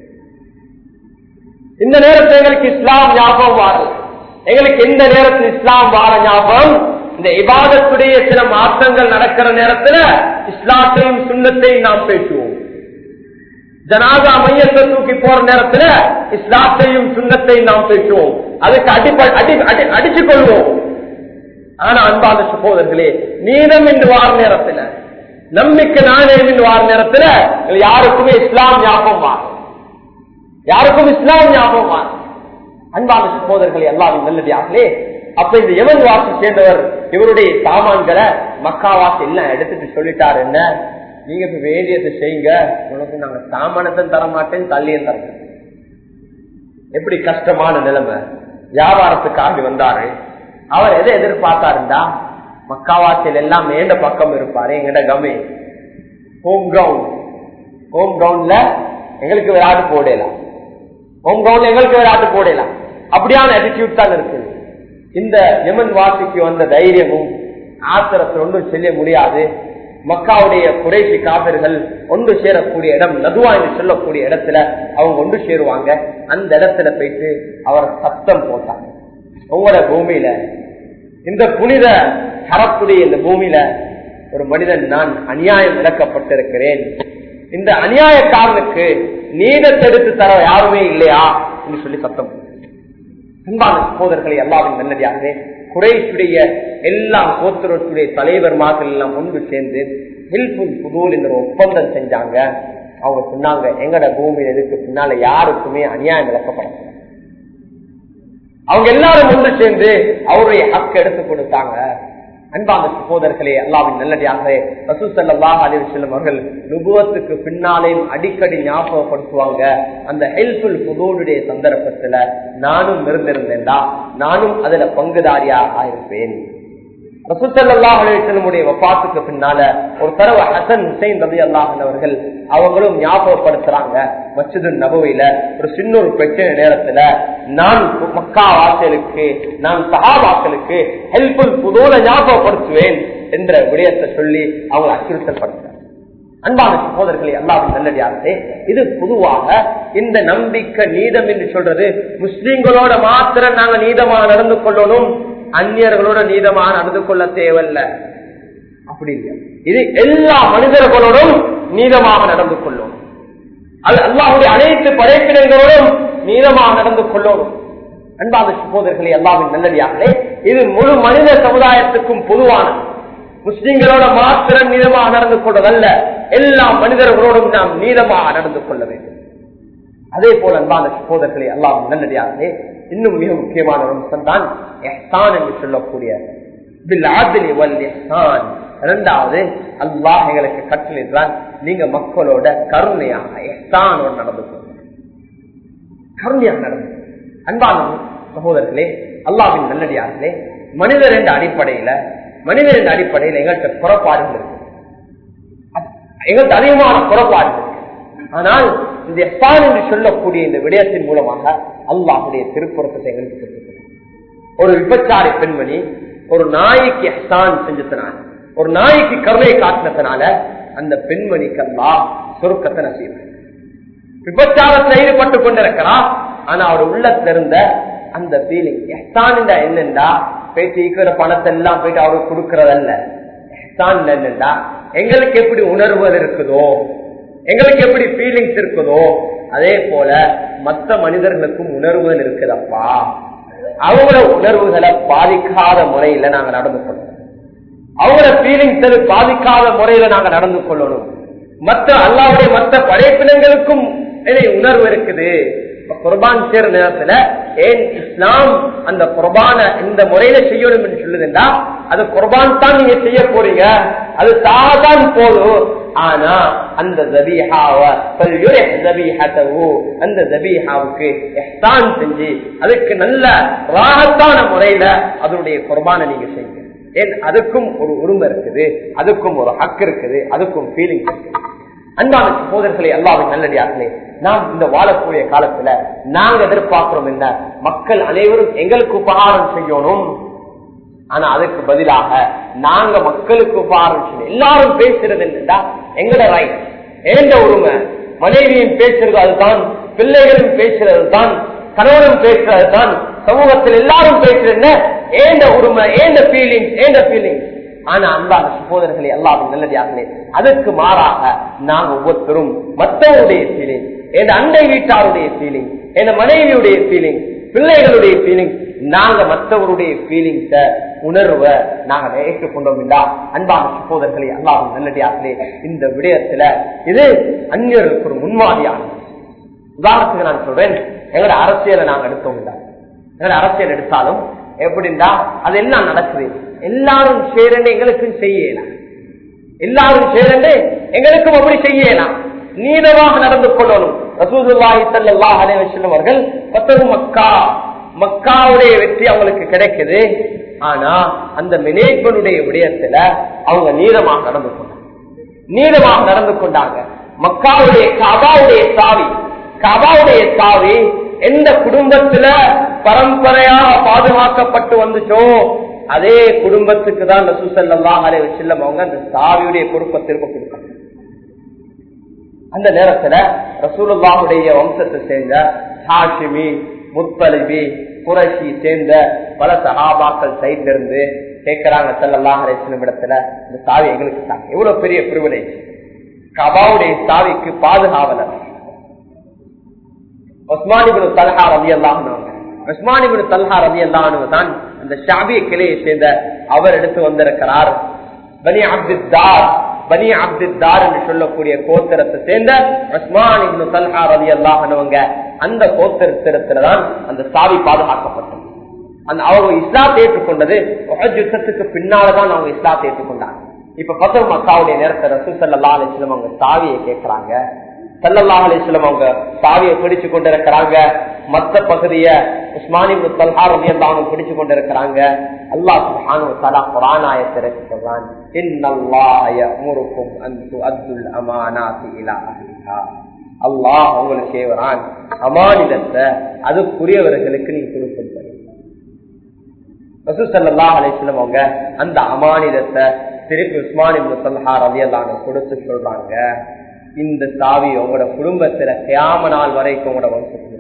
இந்த நேரத்தில் எங்களுக்கு இஸ்லாம் ஞாபகம் வாரல எங்களுக்கு எந்த நேரத்தில் இஸ்லாம் வார ஞாபகம் இந்த இபாதத்துடைய சில மாற்றங்கள் நடக்கிற நேரத்துல இஸ்லாத்தையும் சுண்ணத்தையும் நாம் பேசுவோம் ஜனாதா மையத்தை தூக்கி போற நேரத்துல இஸ்லாத்தையும் சுண்ணத்தையும் நாம் பேசுவோம் அதுக்கு அடிப்ப அடி அடிச்சு கொள்வோம் ஆனா அன்பான சகோதரர்களே நீதம் என்று வார நேரத்துல நம்பிக்கை நாணயம் என்று வார நேரத்துல யாருக்குமே இஸ்லாம் ஞாபகம் வாரும் யாருக்கும் இஸ்லாம் ஞாபகம் வாரும் அன்பான சகோதரர்களே எல்லாரும் நல்லதாகலே அப்ப இந்த எவன் வாசி சேர்ந்தவர் இவருடைய சாமான்களை மக்கா வாசி எல்லாம் எடுத்துட்டு சொல்லிட்டாரு என்ன நீங்க இப்ப வேண்டியதை செய்யுங்க உனக்கு நாங்க சாமானத்தை தர மாட்டேன் தள்ளியும் தர எப்படி கஷ்டமான நிலைமை வியாபாரத்துக்காக வந்தாரு அவர் எதை எதிர்பார்த்தாருண்டா மக்காவாசியில் எல்லாம் மேண்ட பக்கம் இருப்பாரு எங்கிட்ட கமே ஹோம் கிரவுண்ட் ஹோம் கிரவுண்ட்ல எங்களுக்கு விளையாட்டு போடலாம் ஹோம் கிரவுண்ட்ல எங்களுக்கு விளையாட்டு போடலாம் அப்படியான அட்டிடியூட் தான் இருக்குது இந்த எமன் வாசிக்கு வந்த தைரியமும் ஆத்திரத்தில் ஒன்றும் செய்ய முடியாது மக்காவுடைய குறைசி காவிர்கள் ஒன்று சேரக்கூடிய இடம் நதுவா என்று சொல்லக்கூடிய இடத்துல அவங்க ஒன்று சேருவாங்க அந்த இடத்துல போயிட்டு அவர் சத்தம் போட்டாங்க உங்களோட பூமியில இந்த புனித ஹரப்புடைய இந்த பூமியில ஒரு மனிதன் நான் அநியாயம் இழக்கப்பட்டிருக்கிறேன் இந்த அநியாயக்காரனுக்கு நீதத்தெடுத்து தர யாருமே இல்லையா என்று சொல்லி சத்தம் அன்பான சகோதரர்களை எல்லாரும் நல்லதாகவே குறைசுடைய எல்லா கோத்திரத்துடைய தலைவர்மார்கள் எல்லாம் ஒன்று சேர்ந்து ஹெல்ப்ஃபுல் புதூல் என்ற ஒப்பந்தம் செஞ்சாங்க அவங்க சொன்னாங்க எங்கட பூமியில இதுக்கு பின்னால யாருக்குமே அநியாயம் இழக்கப்படாது அவங்க எல்லாரும் ஒன்று சேர்ந்து அவருடைய ஹக்கு எடுத்து கொடுத்தாங்க அன்பான சகோதரர்களே அல்லாவின் நல்லடியாக ரசூசல்லாஹ் அலிவு செல்லும் அவர்கள் நுபுவத்துக்கு பின்னாலேயும் அடிக்கடி ஞாபகப்படுத்துவாங்க அந்த ஹெல்ப்ஃபுல் புதூனுடைய சந்தர்ப்பத்துல நானும் இருந்திருந்தேன்டா நானும் அதுல பங்குதாரியா ஆயிருப்பேன் ரசூசல்லாஹுடைய வப்பாத்துக்கு பின்னால ஒரு தடவை ஹசன் ஹுசைன் ரபி அல்லாஹன் அவர்கள் அவங்களும் ஞாபகப்படுத்துறாங்க மச்சிது நபுவையில ஒரு சின்ன ஒரு பிரச்சனை நேரத்துல நான் மக்கா வாசலுக்கு நான் சகாபாக்களுக்கு ஹெல்ப்ஃபுல் புதோல ஞாபகப்படுத்துவேன் என்ற விடயத்தை சொல்லி அவங்களை அச்சுறுத்தல் படுத்துறாங்க அன்பான சகோதரர்களே அல்லாவின் நல்லடியாரே இது பொதுவாக இந்த நம்பிக்கை நீதம் என்று சொல்றது முஸ்லிம்களோட மாத்திரம் நாங்க நீதமாக நடந்து கொள்ளணும் அந்நியர்களோட நீதமாக நடந்து கொள்ள தேவையில்ல அப்படி இல்லை இது எல்லா மனிதர்களோடும் நீதமாக நடந்து கொள்ளும் அது அல்லாஹுடைய அனைத்து படைப்பினங்களோடும் நீதமாக நடந்து கொள்ளணும் அன்பாத சகோதரர்களே அல்லாவின் நல்லடியார்களே இது முழு மனித சமுதாயத்துக்கும் பொதுவானது முஸ்லிம்களோட மாத்திரம் நீதமாக நடந்து கொள்வதல்ல எல்லா மனிதர்களோடும் நாம் நீதமாக நடந்து கொள்ள வேண்டும் அதே போல அன்பான சகோதரர்களே அல்லாஹ் நல்லடியார்களே இன்னும் மிக முக்கியமான ஒரு அம்சம் தான் எஹ்சான் என்று சொல்லக்கூடிய பில் ஆதிலி வல் இஹ்சான் இரண்டாவது அல்லாஹ் எங்களுக்கு கட்டளைதான் நீங்க மக்களோட கருணையாக எஹ்சானோடு நடந்து கொள்ளுங்க கருணையாக நடந்து அன்பான சகோதரர்களே அல்லாவின் நல்லடியார்களே மனிதர் என்ற அடிப்படையில மனிதர் என்ற அடிப்படையில் எங்கள்கிட்ட புறப்பாடுகள் இருக்கு எங்களுக்கு அதிகமான புறப்பாடுகள் இருக்கு ஆனால் இந்த எஸ்தான் என்று சொல்லக்கூடிய இந்த விடயத்தின் மூலமாக அல்லாஹுடைய திருப்புறத்தை எங்களுக்கு சொல்லுகிறார் ஒரு விபச்சாரி பெண்மணி ஒரு நாய்க்கு எஹ்சான் செஞ்சதுனால ஒரு நாய்க்கு கருணை காட்டினதுனால அந்த பெண்மணிக்கு அல்லாஹ் சுருக்கத்தை நசீவு விபச்சாரத்தில் ஈடுபட்டு கொண்டிருக்கிறா ஆனா அவர் உள்ளத்துல இருந்த அந்த ஃபீலிங் எஹ்சான் என்னண்டா போயிட்டு இருக்கிற பணத்தை எல்லாம் போயிட்டு அவருக்கு கொடுக்கறதல்ல எஹ்சான் என்னண்டா எங்களுக்கு எப்படி உணர்வது இருக்குதோ எங்களுக்கு எப்படி ஃபீலிங்ஸ் இருக்குதோ அதே போல மற்ற மனிதர்களுக்கும் உணர்வுகள் இருக்குதப்பா அவங்கள உணர்வுகளை பாதிக்காத முறையில நாங்க நடந்து கொள்ளணும் அவங்கள ஃபீலிங்ஸ் பாதிக்காத முறையில நாங்க நடந்து கொள்ளணும் மற்ற அல்லாவுடைய மற்ற படைப்பினங்களுக்கும் உணர்வு இருக்குது குர்பான் சேர நேரத்துல ஏன் இஸ்லாம் அந்த குர்பான இந்த முறையில செய்யணும் என்று சொல்லுதுண்டா அது குர்பான் தான் நீங்க செய்ய போறீங்க அது சாதான் போதும் ஆனா அந்த அந்த ஜபீஹாவுக்கு எஹ்தான் செஞ்சு அதுக்கு நல்ல ராகத்தான முறையில அதனுடைய குர்பானை நீங்க செய்யுங்க ஏன் அதுக்கும் ஒரு உரிமை இருக்குது அதுக்கும் ஒரு ஹக் இருக்குது அதுக்கும் ஃபீலிங் இருக்குது அன்பான சகோதரர்களே அல்லாவின் நல்லடியார்களே நாம் இந்த வாழக்கூடிய காலத்துல நாங்க எதிர்பார்க்கிறோம் என்ன மக்கள் அனைவரும் எங்களுக்கு உபகாரம் செய்யணும் ஆனா அதுக்கு பதிலாக நாங்க மக்களுக்கு உபகாரம் செய்யணும் எல்லாரும் பேசுறது என்னடா எங்கட ரைட் ஏண்ட உரிமை மனைவியும் பேசுறது அதுதான் பிள்ளைகளும் பேசுறது தான் கணவனும் பேசுறது தான் சமூகத்தில் எல்லாரும் பேசுறது என்ன ஏண்ட உரிமை ஏண்ட ஃபீலிங் ஏண்ட ஃபீலிங் ஆனா அன்பான சகோதரர்களே எல்லாரும் நல்லதாகலே அதுக்கு மாறாக நாங்க ஒவ்வொருத்தரும் மற்றவருடைய ஃபீலிங் என் அண்டை வீட்டாருடைய ஃபீலிங் என் மனைவியுடைய ஃபீலிங் பிள்ளைகளுடைய ஃபீலிங் நாங்க மற்றவருடைய ஃபீலிங்ஸ உணர்வை நாங்க ஏற்றுக்கொண்டோம் இல்லா அன்பான சகோதரர்களே அல்லாவும் நல்லடியார்களே இந்த விடயத்துல இது அந்நியருக்கு ஒரு முன்மாதிரியானது உதாரணத்துக்கு நான் சொல்றேன் எங்களோட அரசியலை நாங்க எடுத்தோம் இல்ல எங்களோட அரசியல் எடுத்தாலும் எப்படின்னா அது எல்லாம் நடக்குது எல்லாரும் சேரண்டு எங்களுக்கும் செய்யலாம் எல்லாரும் சேரண்டு எங்களுக்கும் அப்படி செய்யலாம் நீதமாக நடந்து கொள்ளணும் ரசூதுல்லாஹி ஸல்லல்லாஹு அலைஹி வஸல்லம் அவர்கள் பத்தகு மக்கா மக்காவுடைய வெற்றி அவங்களுக்கு கிடைக்குது ஆனா அந்த மினேஜ்மெண்டுடைய விடயத்துல அவங்க நீதமாக நடந்து கொண்டாங்க நீதமாக நடந்து கொண்டாங்க மக்காவுடைய கபாவுடைய சாவி கபாவுடைய சாவி எந்த குடும்பத்துல பரம்பரையாக பாதுகாக்கப்பட்டு வந்துச்சோ அதே குடும்பத்துக்கு தான் ரசூசல்லா அலை செல்லம் அவங்க அந்த சாவியுடைய பொறுப்பை திரும்ப கொடுத்தாங்க அந்த நேரத்துல ரசூலுல்லாவுடைய வம்சத்தை சேர்ந்த ஹாஷிமி முத்தலிபி குரஷி சேர்ந்த பல சகாபாக்கள் சைட்ல இருந்து கேட்கிறாங்க செல்லல்லா அலைச்சிலும் இடத்துல இந்த சாவி எங்களுக்கு தான் எவ்வளவு பெரிய பிரிவிலேஜ் கபாவுடைய சாவிக்கு பாதுகாவலர் ஒஸ்மானிபுரு தல்ஹா ரவி அல்லாஹ் உஸ்மானிபுன் தல்ஹா ரவி அல்லானு தான் அந்த ஷாபிய கிளையை சேர்ந்த அவர் எடுத்து வந்திருக்கிறார் பனி அப்துத்தார் பனி அப்துத்தார் என்று சொல்லக்கூடிய கோத்திரத்தை சேர்ந்த உஸ்மான் இப்னு தல்ஹா ரவி அல்லாஹனவங்க அந்த கோத்திரத்திரத்துலதான் அந்த சாவி பாதுகாக்கப்பட்டது அந்த அவங்க இஸ்லாத்தை ஏற்றுக்கொண்டது யுத்தத்துக்கு பின்னால்தான் அவங்க இஸ்லாத்தை ஏற்றுக்கொண்டாங்க இப்ப பத்தர் மக்காவுடைய நேரத்தை ரசூ சல்லா அலிஸ்லம் அவங்க சாவியை கேட்கிறாங்க சல்லல்லா அலிஸ்லம் அவங்க சாவியை பிடிச்சு கொண்டிருக்கிறாங்க மத்த பகுதிய உஸ்மானி தல்ஹாரம் பிடிச்சு கொண்டிருக்கிறாங்க அல்லாஹ் சுப்ஹானஹு வ தஆலா குர்ஆன் ஆயத்தை சொல்றான் இன்னல்லாஹ யஅமுருக்கும் அன் துஅத்துல் அமானாத்தி இலா அஹ்லிஹா அல்லாஹ் உங்களுக்கு ஏவறான் அமானிதத்தை அதுக்குரியவர்களுக்கு நீ கொடுக்கும்படி ரசூ ஸல்லல்லாஹு அலைஹி வஸல்லம் அவங்க அந்த அமானிதத்தை திருப்பி உஸ்மான் இப்னு தல்ஹா ரலியல்லாஹு கொடுத்து சொல்றாங்க இந்த சாவி உங்களோட குடும்பத்துல கியாம நாள் வரைக்கும் உங்களோட வம்சத்தில்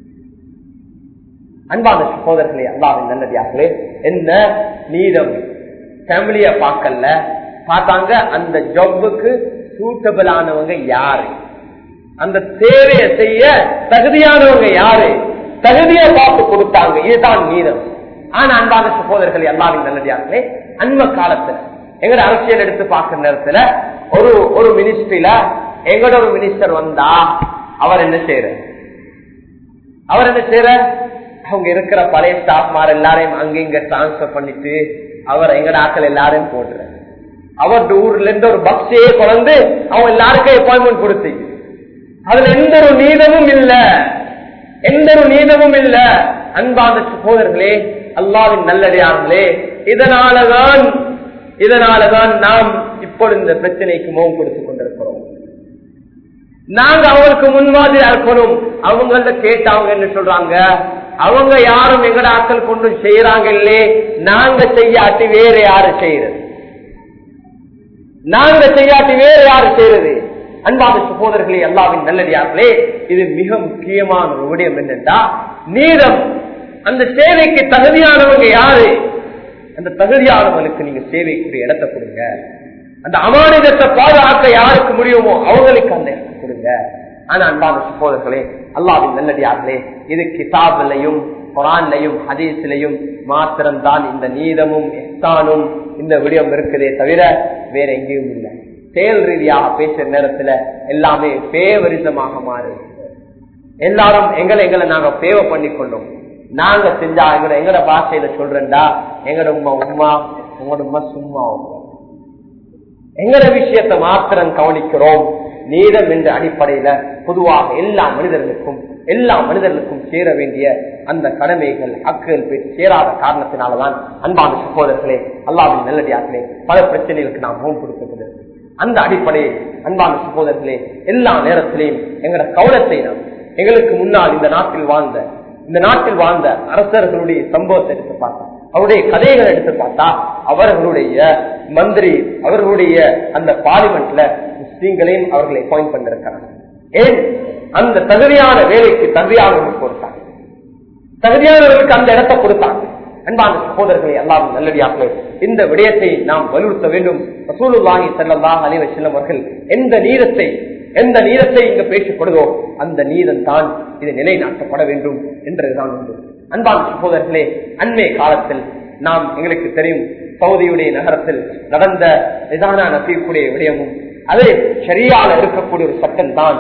அன்பான சகோதரர்களே அல்லாவின் நல்லதியார்களே என்ன நீதம் ஃபேமிலிய பார்க்கல பார்த்தாங்க அந்த ஜாபுக்கு சூட்டபிள் ஆனவங்க யாரு அந்த சேவையை செய்ய தகுதியானவங்க யாரு தகுதியை பார்த்து கொடுத்தாங்க இதுதான் நீதம் ஆனா அன்பான சகோதரர்கள் எல்லாரும் நல்லடியார்களே அன்ம காலத்துல எங்கட அரசியல் எடுத்து பார்க்கிற நேரத்துல ஒரு ஒரு மினிஸ்ட்ரியில எங்கட ஒரு மினிஸ்டர் வந்தா அவர் என்ன செய்யற அவர் என்ன செய்யற அவங்க இருக்கிற பழைய ஸ்டாஃப் மார் எல்லாரையும் அங்க இங்க டிரான்ஸ்பர் பண்ணிட்டு அவர் எங்கட ஆக்கள் எல்லாரையும் போடுற அவர் ஊர்ல இருந்து ஒரு பக்ஸையே குழந்து அவங்க எல்லாருக்கும் அப்பாயின்மெண்ட் கொடுத்து அதுல எந்த ஒரு நீதமும் இல்ல எந்த ஒரு நீதமும் இல்ல அன்பான சகோதரர்களே அல்லாவின் நல்லடியார்களே இதனாலதான் இதனாலதான் நாம் இப்பொழுது இந்த பிரச்சனைக்கு முகம் கொடுத்துக் கொண்டிருக்கிறோம் நாங்க அவங்களுக்கு முன்மாதிரியா இருக்கணும் அவங்கள கேட்டு அவங்க என்ன சொல்றாங்க அவங்க யாரும் எங்கட ஆக்கள் கொண்டு செய்யறாங்க இல்லே நாங்க செய்யாட்டி வேற யாரு செய்யறது நாங்க செய்யாட்டி வேற யாரு செய்யறது அன்பான சகோதரர்களே எல்லாவின் நல்லடியார்களே இது மிக முக்கியமான ஒரு விடயம் என்னென்றா நீதம் அந்த சேவைக்கு தகுதியானவங்க யாரு அந்த தகுதியானவங்களுக்கு நீங்க சேவைக்குரிய இடத்தை கொடுங்க அந்த அமானிதத்தை பாதுகாக்க யாருக்கு முடியுமோ அவங்களுக்கு அந்த இடத்தை கொடுங்க ஆனா அன்பான சகோதரர்களே அல்லாவின் நல்லடியார்களே இது கிதாபிலையும் குரான்லையும் ஹதீஸ்லையும் மாத்திரம்தான் இந்த நீதமும் எஸ்தானும் இந்த விடயம் இருக்குதே தவிர வேற எங்கேயும் இல்லை செயல் ரீதியாக பேசுற நேரத்துல எல்லாமே பேவரிசமாக மாறுது எல்லாரும் எங்களை எங்களை நாங்க பேவ பண்ணி கொண்டோம் நாங்க செஞ்சா எங்கட எங்கட பாஷையில சொல்றேன்டா எங்கட உமா உமா உங்களோட உமா சும்மா எங்கட விஷயத்தை மாத்திரம் கவனிக்கிறோம் நீதம் என்ற அடிப்படையில பொதுவாக எல்லா மனிதர்களுக்கும் எல்லா மனிதர்களுக்கும் சேர வேண்டிய அந்த கடமைகள் ஹக்குகள் போய் சேராத காரணத்தினாலதான் அன்பான சகோதரர்களே அல்லாவின் நல்லடியார்களே பல பிரச்சனைகளுக்கு நாம் முகம் கொடுக்கிறது அந்த அடிப்படையில் அன்பான சகோதரர்களே எல்லா நேரத்திலையும் எங்களோட கவனத்தை நாம் எங்களுக்கு முன்னால் இந்த நாட்டில் வாழ்ந்த இந்த நாட்டில் வாழ்ந்த அரசர்களுடைய சம்பவத்தை எடுத்து பார்த்தா அவருடைய கதைகளை எடுத்து பார்த்தா அவர்களுடைய மந்திரி அவர்களுடைய அந்த பார்லிமெண்ட்ல முஸ்லீம்களையும் அவர்களை அப்பாயிண்ட் பண்ணிருக்கிறாங்க ஏன் அந்த தகுதியான வேலைக்கு தகுதியானவர்களுக்கு கொடுத்தாங்க தகுதியானவர்களுக்கு அந்த இடத்தை கொடுத்தாங்க அன்பான சகோதரர்களை எல்லாம் நல்லடியார்களே இந்த விடயத்தை நாம் வலியுறுத்த வேண்டும் ரசூலுல்லாஹி ஸல்லல்லாஹு அலைஹி வஸல்லம் அவர்கள் எந்த நீரத்தை எந்த நீரத்தை இங்கு பேசப்படுதோ அந்த நீதம் தான் இது நிலைநாட்டப்பட வேண்டும் என்றதுதான் உண்டு அன்பான சகோதரர்களே அண்மை காலத்தில் நாம் எங்களுக்கு தெரியும் சவுதியுடைய நகரத்தில் நடந்த நிதான நசீக்கூடிய விடயமும் அது சரியால இருக்கக்கூடிய ஒரு சட்டம் தான்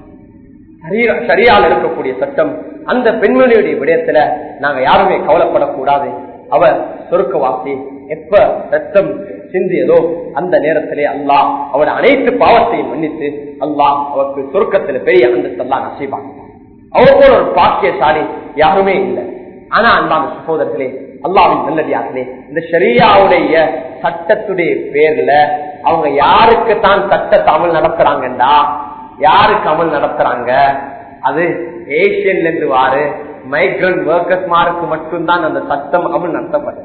சரியால இருக்கக்கூடிய சட்டம் அந்த பெண்மணியுடைய விடயத்துல நாங்க யாருமே கவலைப்படக்கூடாது அவர் சொருக்கவாசி எப்ப ரத்தம் சிந்தியதோ அந்த நேரத்திலே அல்லாஹ் அவருடைய அனைத்து பாவத்தையும் மன்னித்து அல்லாஹ் அவருக்கு சொருக்கத்துல பெரிய அந்தஸ்தெல்லாம் நசைவாங்க அவர் போல ஒரு பாக்கியசாலி யாருமே இல்லை ஆனா அன்பான சகோதரர்களே அல்லாவின் நல்லடியார்களே இந்த ஷரியாவுடைய சட்டத்துடைய பேர்ல அவங்க யாருக்கு தான் சட்டத்தை அமல் நடத்துறாங்கண்டா யாருக்கு அமல் நடத்துறாங்க அது ஏசியன்ல இருந்து வாரு மைக்ரண்ட் ஒர்க்கர்ஸ் மாருக்கு மட்டும்தான் அந்த சட்டம் அமல் நடத்தப்பட்டது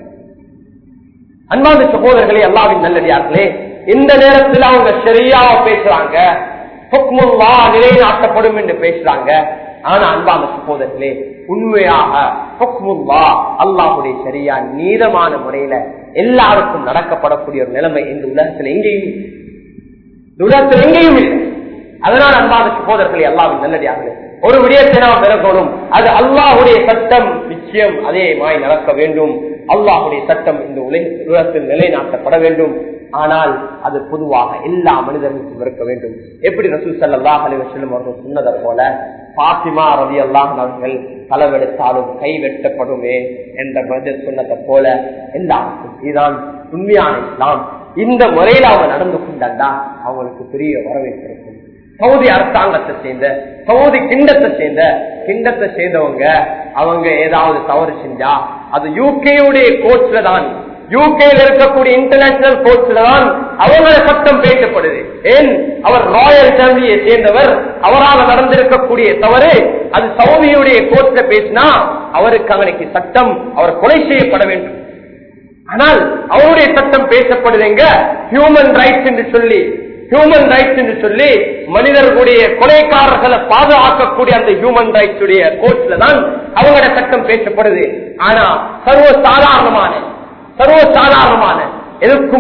அன்பான சகோதரர்களே அல்லாவின் நல்லடியார்களே இந்த நேரத்தில் அவங்க சரியாவ பேசுறாங்க நிலைநாட்டப்படும் என்று பேசுறாங்க ஆனா அன்பான சகோதரர்களே உண்மையாக அல்லாஹுடைய சரியா நீதமான முறையில எல்லாருக்கும் நடக்கப்படக்கூடிய ஒரு நிலைமை இந்த உலகத்தில் எங்கேயும் இந்த உலகத்தில் எங்கேயும் இல்லை அதனால் அன்பான சகோதரர்களே அல்லாவின் நல்லடியார்களே ஒரு விடயத்தை நாம் விலகணும் அது அல்லாஹுடைய சட்டம் நிச்சயம் அதே மாய் நடக்க வேண்டும் அல்லாஹுடைய சட்டம் இந்த உலகத்தில் நிலைநாட்டப்பட வேண்டும் ஆனால் அது பொதுவாக எல்லா மனிதர்களுக்கும் இருக்க வேண்டும் எப்படி ரசூல் சல்லாஹ் அலிவசல்லம் அவர்கள் சொன்னதை போல பாத்திமா ரவி அல்லாஹ் அவர்கள் களவெடுத்தாலும் கை வெட்டப்படுமே என்ற மனிதர் சொன்னதை போல எல்லாருக்கும் இதுதான் உண்மையான இஸ்லாம் இந்த முறையில் அவங்க நடந்து கொண்டாண்டா அவங்களுக்கு பெரிய வரவேற்பு இருக்கும் சவுதி அரசாங்கத்தை சேர்ந்த சவுதி கிண்டத்தை சேர்ந்த கிண்டத்தை சேர்ந்தவங்க அவங்க ஏதாவது தவறு செஞ்சா அது யூகேயுடைய கோர்ட்ல தான் யூகேல இருக்கக்கூடிய இன்டர்நேஷனல் கோர்ட்ல தான் அவங்கள சட்டம் பேசப்படுது ஏன் அவர் ராயல் ஃபேமிலியை சேர்ந்தவர் அவரால் நடந்திருக்கக்கூடிய தவறு அது சவுதியுடைய கோர்ட்ல பேசினா அவருக்கு அவனுக்கு சட்டம் அவர் கொலை செய்யப்பட வேண்டும் ஆனால் அவருடைய சட்டம் பேசப்படுதுங்க ஹியூமன் ரைட்ஸ் என்று சொல்லி ஹியூமன் ரைட்ஸ் என்று சொல்லி மனிதர்களுடைய கொலைக்காரர்களை பாதுகாக்கக்கூடிய அந்த ஹியூமன் ரைட்ஸ் உடைய கோர்ட்ல தான் அவங்களோட சட்டம் பேசப்படுது ஆனா சர்வ சாதாரணமான சர்வ சாதாரணமான எதுக்கும்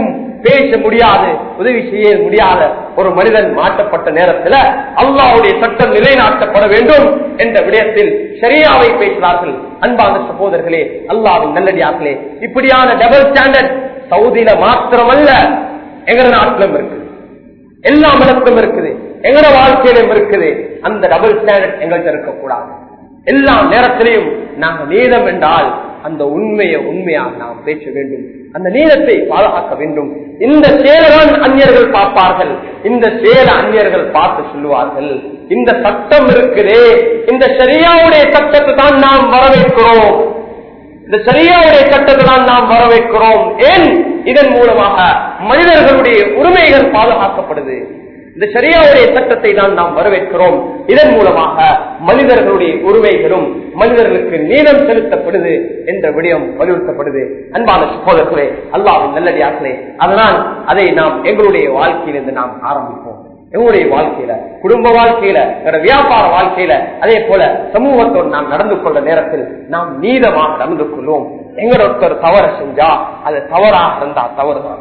பேச முடியாது உதவி செய்ய முடியாத ஒரு மனிதன் மாற்றப்பட்ட நேரத்தில் அல்லாவுடைய சட்டம் நிலைநாட்டப்பட வேண்டும் என்ற விடயத்தில் சரியாவை பேசினார்கள் அன்பான சகோதரர்களே அல்லாவின் நல்லடியார்களே இப்படியான டபுள் ஸ்டாண்டர்ட் சவுதியில மாத்திரமல்ல எங்க நாட்டிலும் இருக்குது எல்லா மதத்திலும் இருக்குது எங்கட வாழ்க்கையிலும் இருக்குது அந்த டபுள் ஸ்டாண்டர்ட் எங்கள்கிட்ட இருக்கக்கூடாது எல்லா நேரத்திலையும் நாங்க நீதம் என்றால் அந்த உண்மையை உண்மையாக நாம் பேச வேண்டும் அந்த நீதத்தை பாதுகாக்க வேண்டும் இந்த செயல்தான் அந்நியர்கள் பார்ப்பார்கள் இந்த செயல அந்நியர்கள் பார்த்து சொல்லுவார்கள் இந்த சட்டம் இருக்குதே இந்த சரியாவுடைய சட்டத்தை தான் நாம் வரவேற்கிறோம் இந்த சரியாவுடைய சட்டத்தை தான் நாம் வரவேற்கிறோம் ஏன் இதன் மூலமாக மனிதர்களுடைய உரிமைகள் பாதுகாக்கப்படுது இந்த சரியாவுடைய சட்டத்தை தான் நாம் வரவேற்கிறோம் இதன் மூலமாக மனிதர்களுடைய உரிமைகளும் மனிதர்களுக்கு நீளம் செலுத்தப்படுது என்ற விடயம் வலியுறுத்தப்படுது அன்பான சகோதரர்களே அல்லாவின் நல்லடியார்களே அதனால் அதை நாம் எங்களுடைய வாழ்க்கையிலிருந்து நாம் ஆரம்பிப்போம் எங்களுடைய வாழ்க்கையில குடும்ப வாழ்க்கையில எங்களோட வியாபார வாழ்க்கையில அதே போல சமூகத்தோடு நாம் நடந்து கொள்ள நேரத்தில் நாம் நீதமாக நடந்து கொள்வோம் எங்களோட ஒருத்தர் தவறு செஞ்சா அது தவறாக இருந்தா தவறுதான்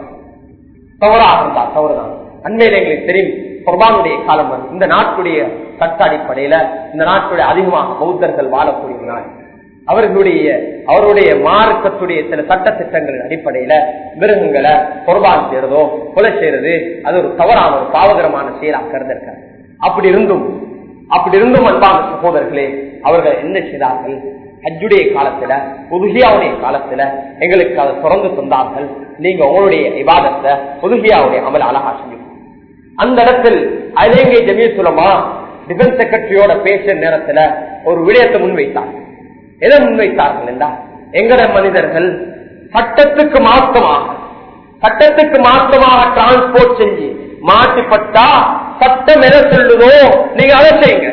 தவறாக இருந்தா தவறுதான் அண்மையில எங்களுக்கு தெரியும் குர்பானுடைய காலம் வரும் இந்த நாட்டுடைய சட்ட அடிப்படையில இந்த நாட்டுடைய அதிகமாக பௌத்தர்கள் வாழக்கூடிய நாள் அவர்களுடைய அவருடைய மார்க்கத்துடைய சில சட்ட திட்டங்களின் அடிப்படையில மிருகங்களை குர்பான் செய்யறதோ கொலை செய்யறது அது ஒரு தவறான ஒரு பாவகரமான செயலாக கருதிருக்காரு அப்படி இருந்தும் அப்படி இருந்தும் அன்பான சகோதரர்களே அவர்கள் என்ன செய்தார்கள் ஹஜ்ஜுடைய காலத்துல புதுகியாவுடைய காலத்துல எங்களுக்கு அதை தொடர்ந்து தந்தார்கள் நீங்க உங்களுடைய விவாதத்தை புதுகியாவுடைய அமல் அழகா செஞ்சு அந்த இடத்தில் அலேங்கை ஜமீசுலமா டிஃபென்ஸ் செக்ரட்டரியோட பேசுற நேரத்துல ஒரு விடயத்தை முன்வைத்தார்கள் எதை முன்வைத்தார்கள் என்றால் எங்கட மனிதர்கள் சட்டத்துக்கு மாற்றமாக சட்டத்துக்கு மாற்றமாக டிரான்ஸ்போர்ட் செஞ்சு மாட்டிப்பட்டா சட்டம் எதை சொல்லுதோ நீங்க அதை செய்யுங்க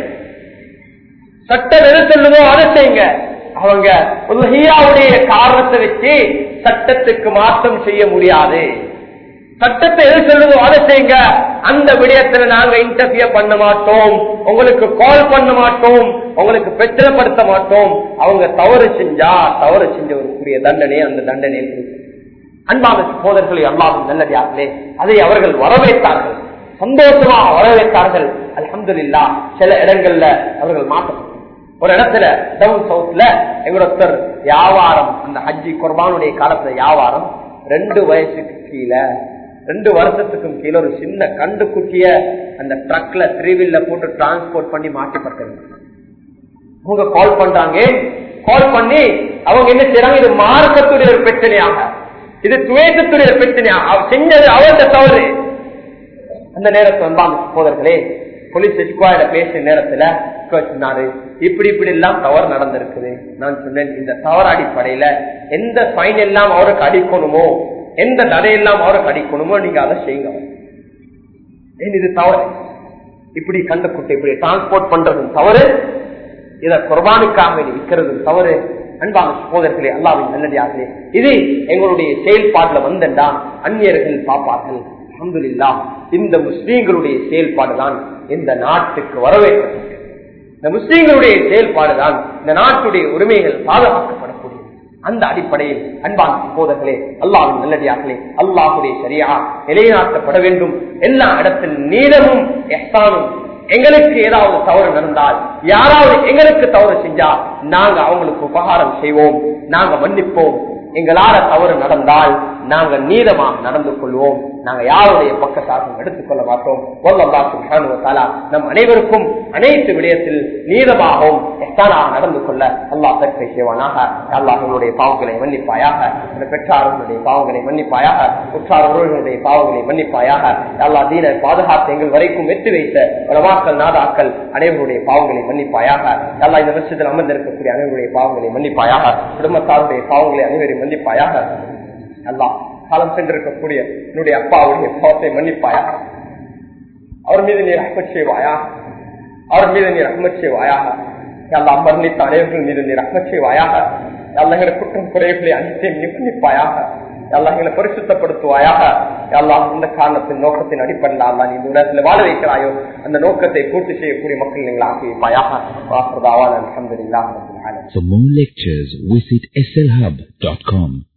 சட்டம் எது சொல்லுதோ அதை செய்யுங்க அவங்க உலகியாவுடைய காரணத்தை வச்சு சட்டத்துக்கு மாற்றம் செய்ய முடியாது சட்டத்தை எது சொல்லுதோ அதை செய்யுங்க அந்த விடயத்துல நாங்க இன்டர்வியூ பண்ண மாட்டோம் உங்களுக்கு கால் பண்ண மாட்டோம் உங்களுக்கு பிரச்சனைப்படுத்த மாட்டோம் அவங்க தவறு செஞ்சா தவறு செஞ்சவருக்குரிய தண்டனை அந்த தண்டனை அன்பான சோதர்களே அல்லாவும் நல்லடியார்களே அதை அவர்கள் வரவேற்றார்கள் சந்தோஷமாக வரவேற்றார்கள் அலமதுல்லா சில இடங்கள்ல அவர்கள் மாற்றப்பட்டார் ஒரு இடத்துல டவுன் சவுத்ல எங்களொருத்தர் வியாபாரம் அந்த ஹஜ்ஜி குர்பானுடைய காலத்துல வியாபாரம் ரெண்டு வயசுக்கு கீழே ரெண்டு வருஷத்துக்கும் கீழே ஒரு சின்ன கண்டு குட்டிய அந்த ட்ரக்ல த்ரீவில்ல போட்டு டிரான்ஸ்போர்ட் பண்ணி மாட்டிப்பட்டது அவங்க கால் பண்றாங்க கால் பண்ணி அவங்க என்ன செய்யறாங்க இது மார்க்கத்துடைய ஒரு பிரச்சனையாக இது துவேசத்துடைய பிரச்சனையாக அவர் செஞ்சது அவர்கிட்ட தவறு அந்த நேரத்தில் வந்தாங்க சகோதரர்களே போலீஸ் எஸ்குவாயிட பேசிய நேரத்துல சொன்னாரு இப்படி இப்படி எல்லாம் தவறு நடந்திருக்குது நான் சொன்னேன் இந்த தவறு அடிப்படையில எந்த ஃபைன் எல்லாம் அவருக்கு அடிக்கணுமோ எந்த தடையெல்லாம் அவருக்கு அடிக்கணுமோ நீங்க அதை செய்யுங்க ஏன் இது தவறு இப்படி கண்டு குட்டை இப்படி டிரான்ஸ்போர்ட் பண்றது தவறு இத குர்பானுக்காக வேண்டி விற்கிறது தவறு அன்பான சகோதரர்களே அல்லாவின் நல்லடியார்களே இது எங்களுடைய செயல்பாட்டுல வந்தா அந்நியர்கள் பார்ப்பார்கள் அஹமதுல்லா இந்த முஸ்லீம்களுடைய செயல்பாடுதான் இந்த நாட்டுக்கு வரவேற்கப்பட்டது இந்த முஸ்லீம்களுடைய செயல்பாடுதான் இந்த நாட்டுடைய உரிமைகள் பாதுகாக்கப்படக்கூடிய அந்த அடிப்படையில் அன்பான சகோதரர்களே அல்லாவின் நல்லடியார்களே அல்லாஹுடைய சரியா நிலைநாட்டப்பட வேண்டும் எல்லா இடத்தில் நீளமும் எஹ்சானும் எங்களுக்கு ஏதாவது தவறு நடந்தால் யாராவது எங்களுக்கு தவறு செஞ்சா நாங்க அவங்களுக்கு உபகாரம் செய்வோம் நாங்க மன்னிப்போம் எங்களால தவறு நடந்தால் நாங்க நீதமாக நடந்து கொள்வோம் நாங்க யாருடைய பக்கத்தாகவும் எடுத்துக்கொள்ள மாட்டோம் நம் அனைவருக்கும் அனைத்து விடயத்தில் நீதமாகவும் எஸ்தானாக நடந்து கொள்ள அல்லாஹ் தற்கை செய்வானாக அல்லாஹர்களுடைய பாவங்களை மன்னிப்பாயாக பெற்றார்களுடைய பாவங்களை மன்னிப்பாயாக உற்றார்களுடைய பாவங்களை மன்னிப்பாயாக அல்லா தீன பாதுகாத்து எங்கள் வரைக்கும் வெற்றி வைத்த உலமாக்கள் நாதாக்கள் அனைவருடைய பாவங்களை மன்னிப்பாயாக அல்லா இந்த வருஷத்தில் அமர்ந்திருக்கக்கூடிய அனைவருடைய பாவங்களை மன்னிப்பாயாக குடும்பத்தாருடைய பாவங்களை அனைவரையும் மன்னிப்பாயாக அல்லா காலம் சென்றிருக்கக்கூடிய என்னுடைய அப்பாவுடைய பாவத்தை மன்னிப்பாயா அவர் மீது நீர் அஹ்மத் செய்வாயா அவர் மீது நீர் அஹ்மத் செய்வாயாக எல்லா மரணித்த அனைவர்கள் மீது நீர் அஹ்மத் செய்வாயாக எல்லாங்களை குற்றம் குறைகளை அனைத்தையும் நீ மன்னிப்பாயாக எல்லாங்களை பரிசுத்தப்படுத்துவாயாக எல்லாம் இந்த காரணத்தின் நோக்கத்தின் அடிப்படையில் அல்லா நீ இந்த உலகத்தில் வாழ வைக்கிறாயோ அந்த நோக்கத்தை பூர்த்தி செய்யக்கூடிய மக்கள் நீங்கள் ஆக்கி வைப்பாயாக வாசதாவான் அலமதுல்லா For more lectures, visit slhub.com.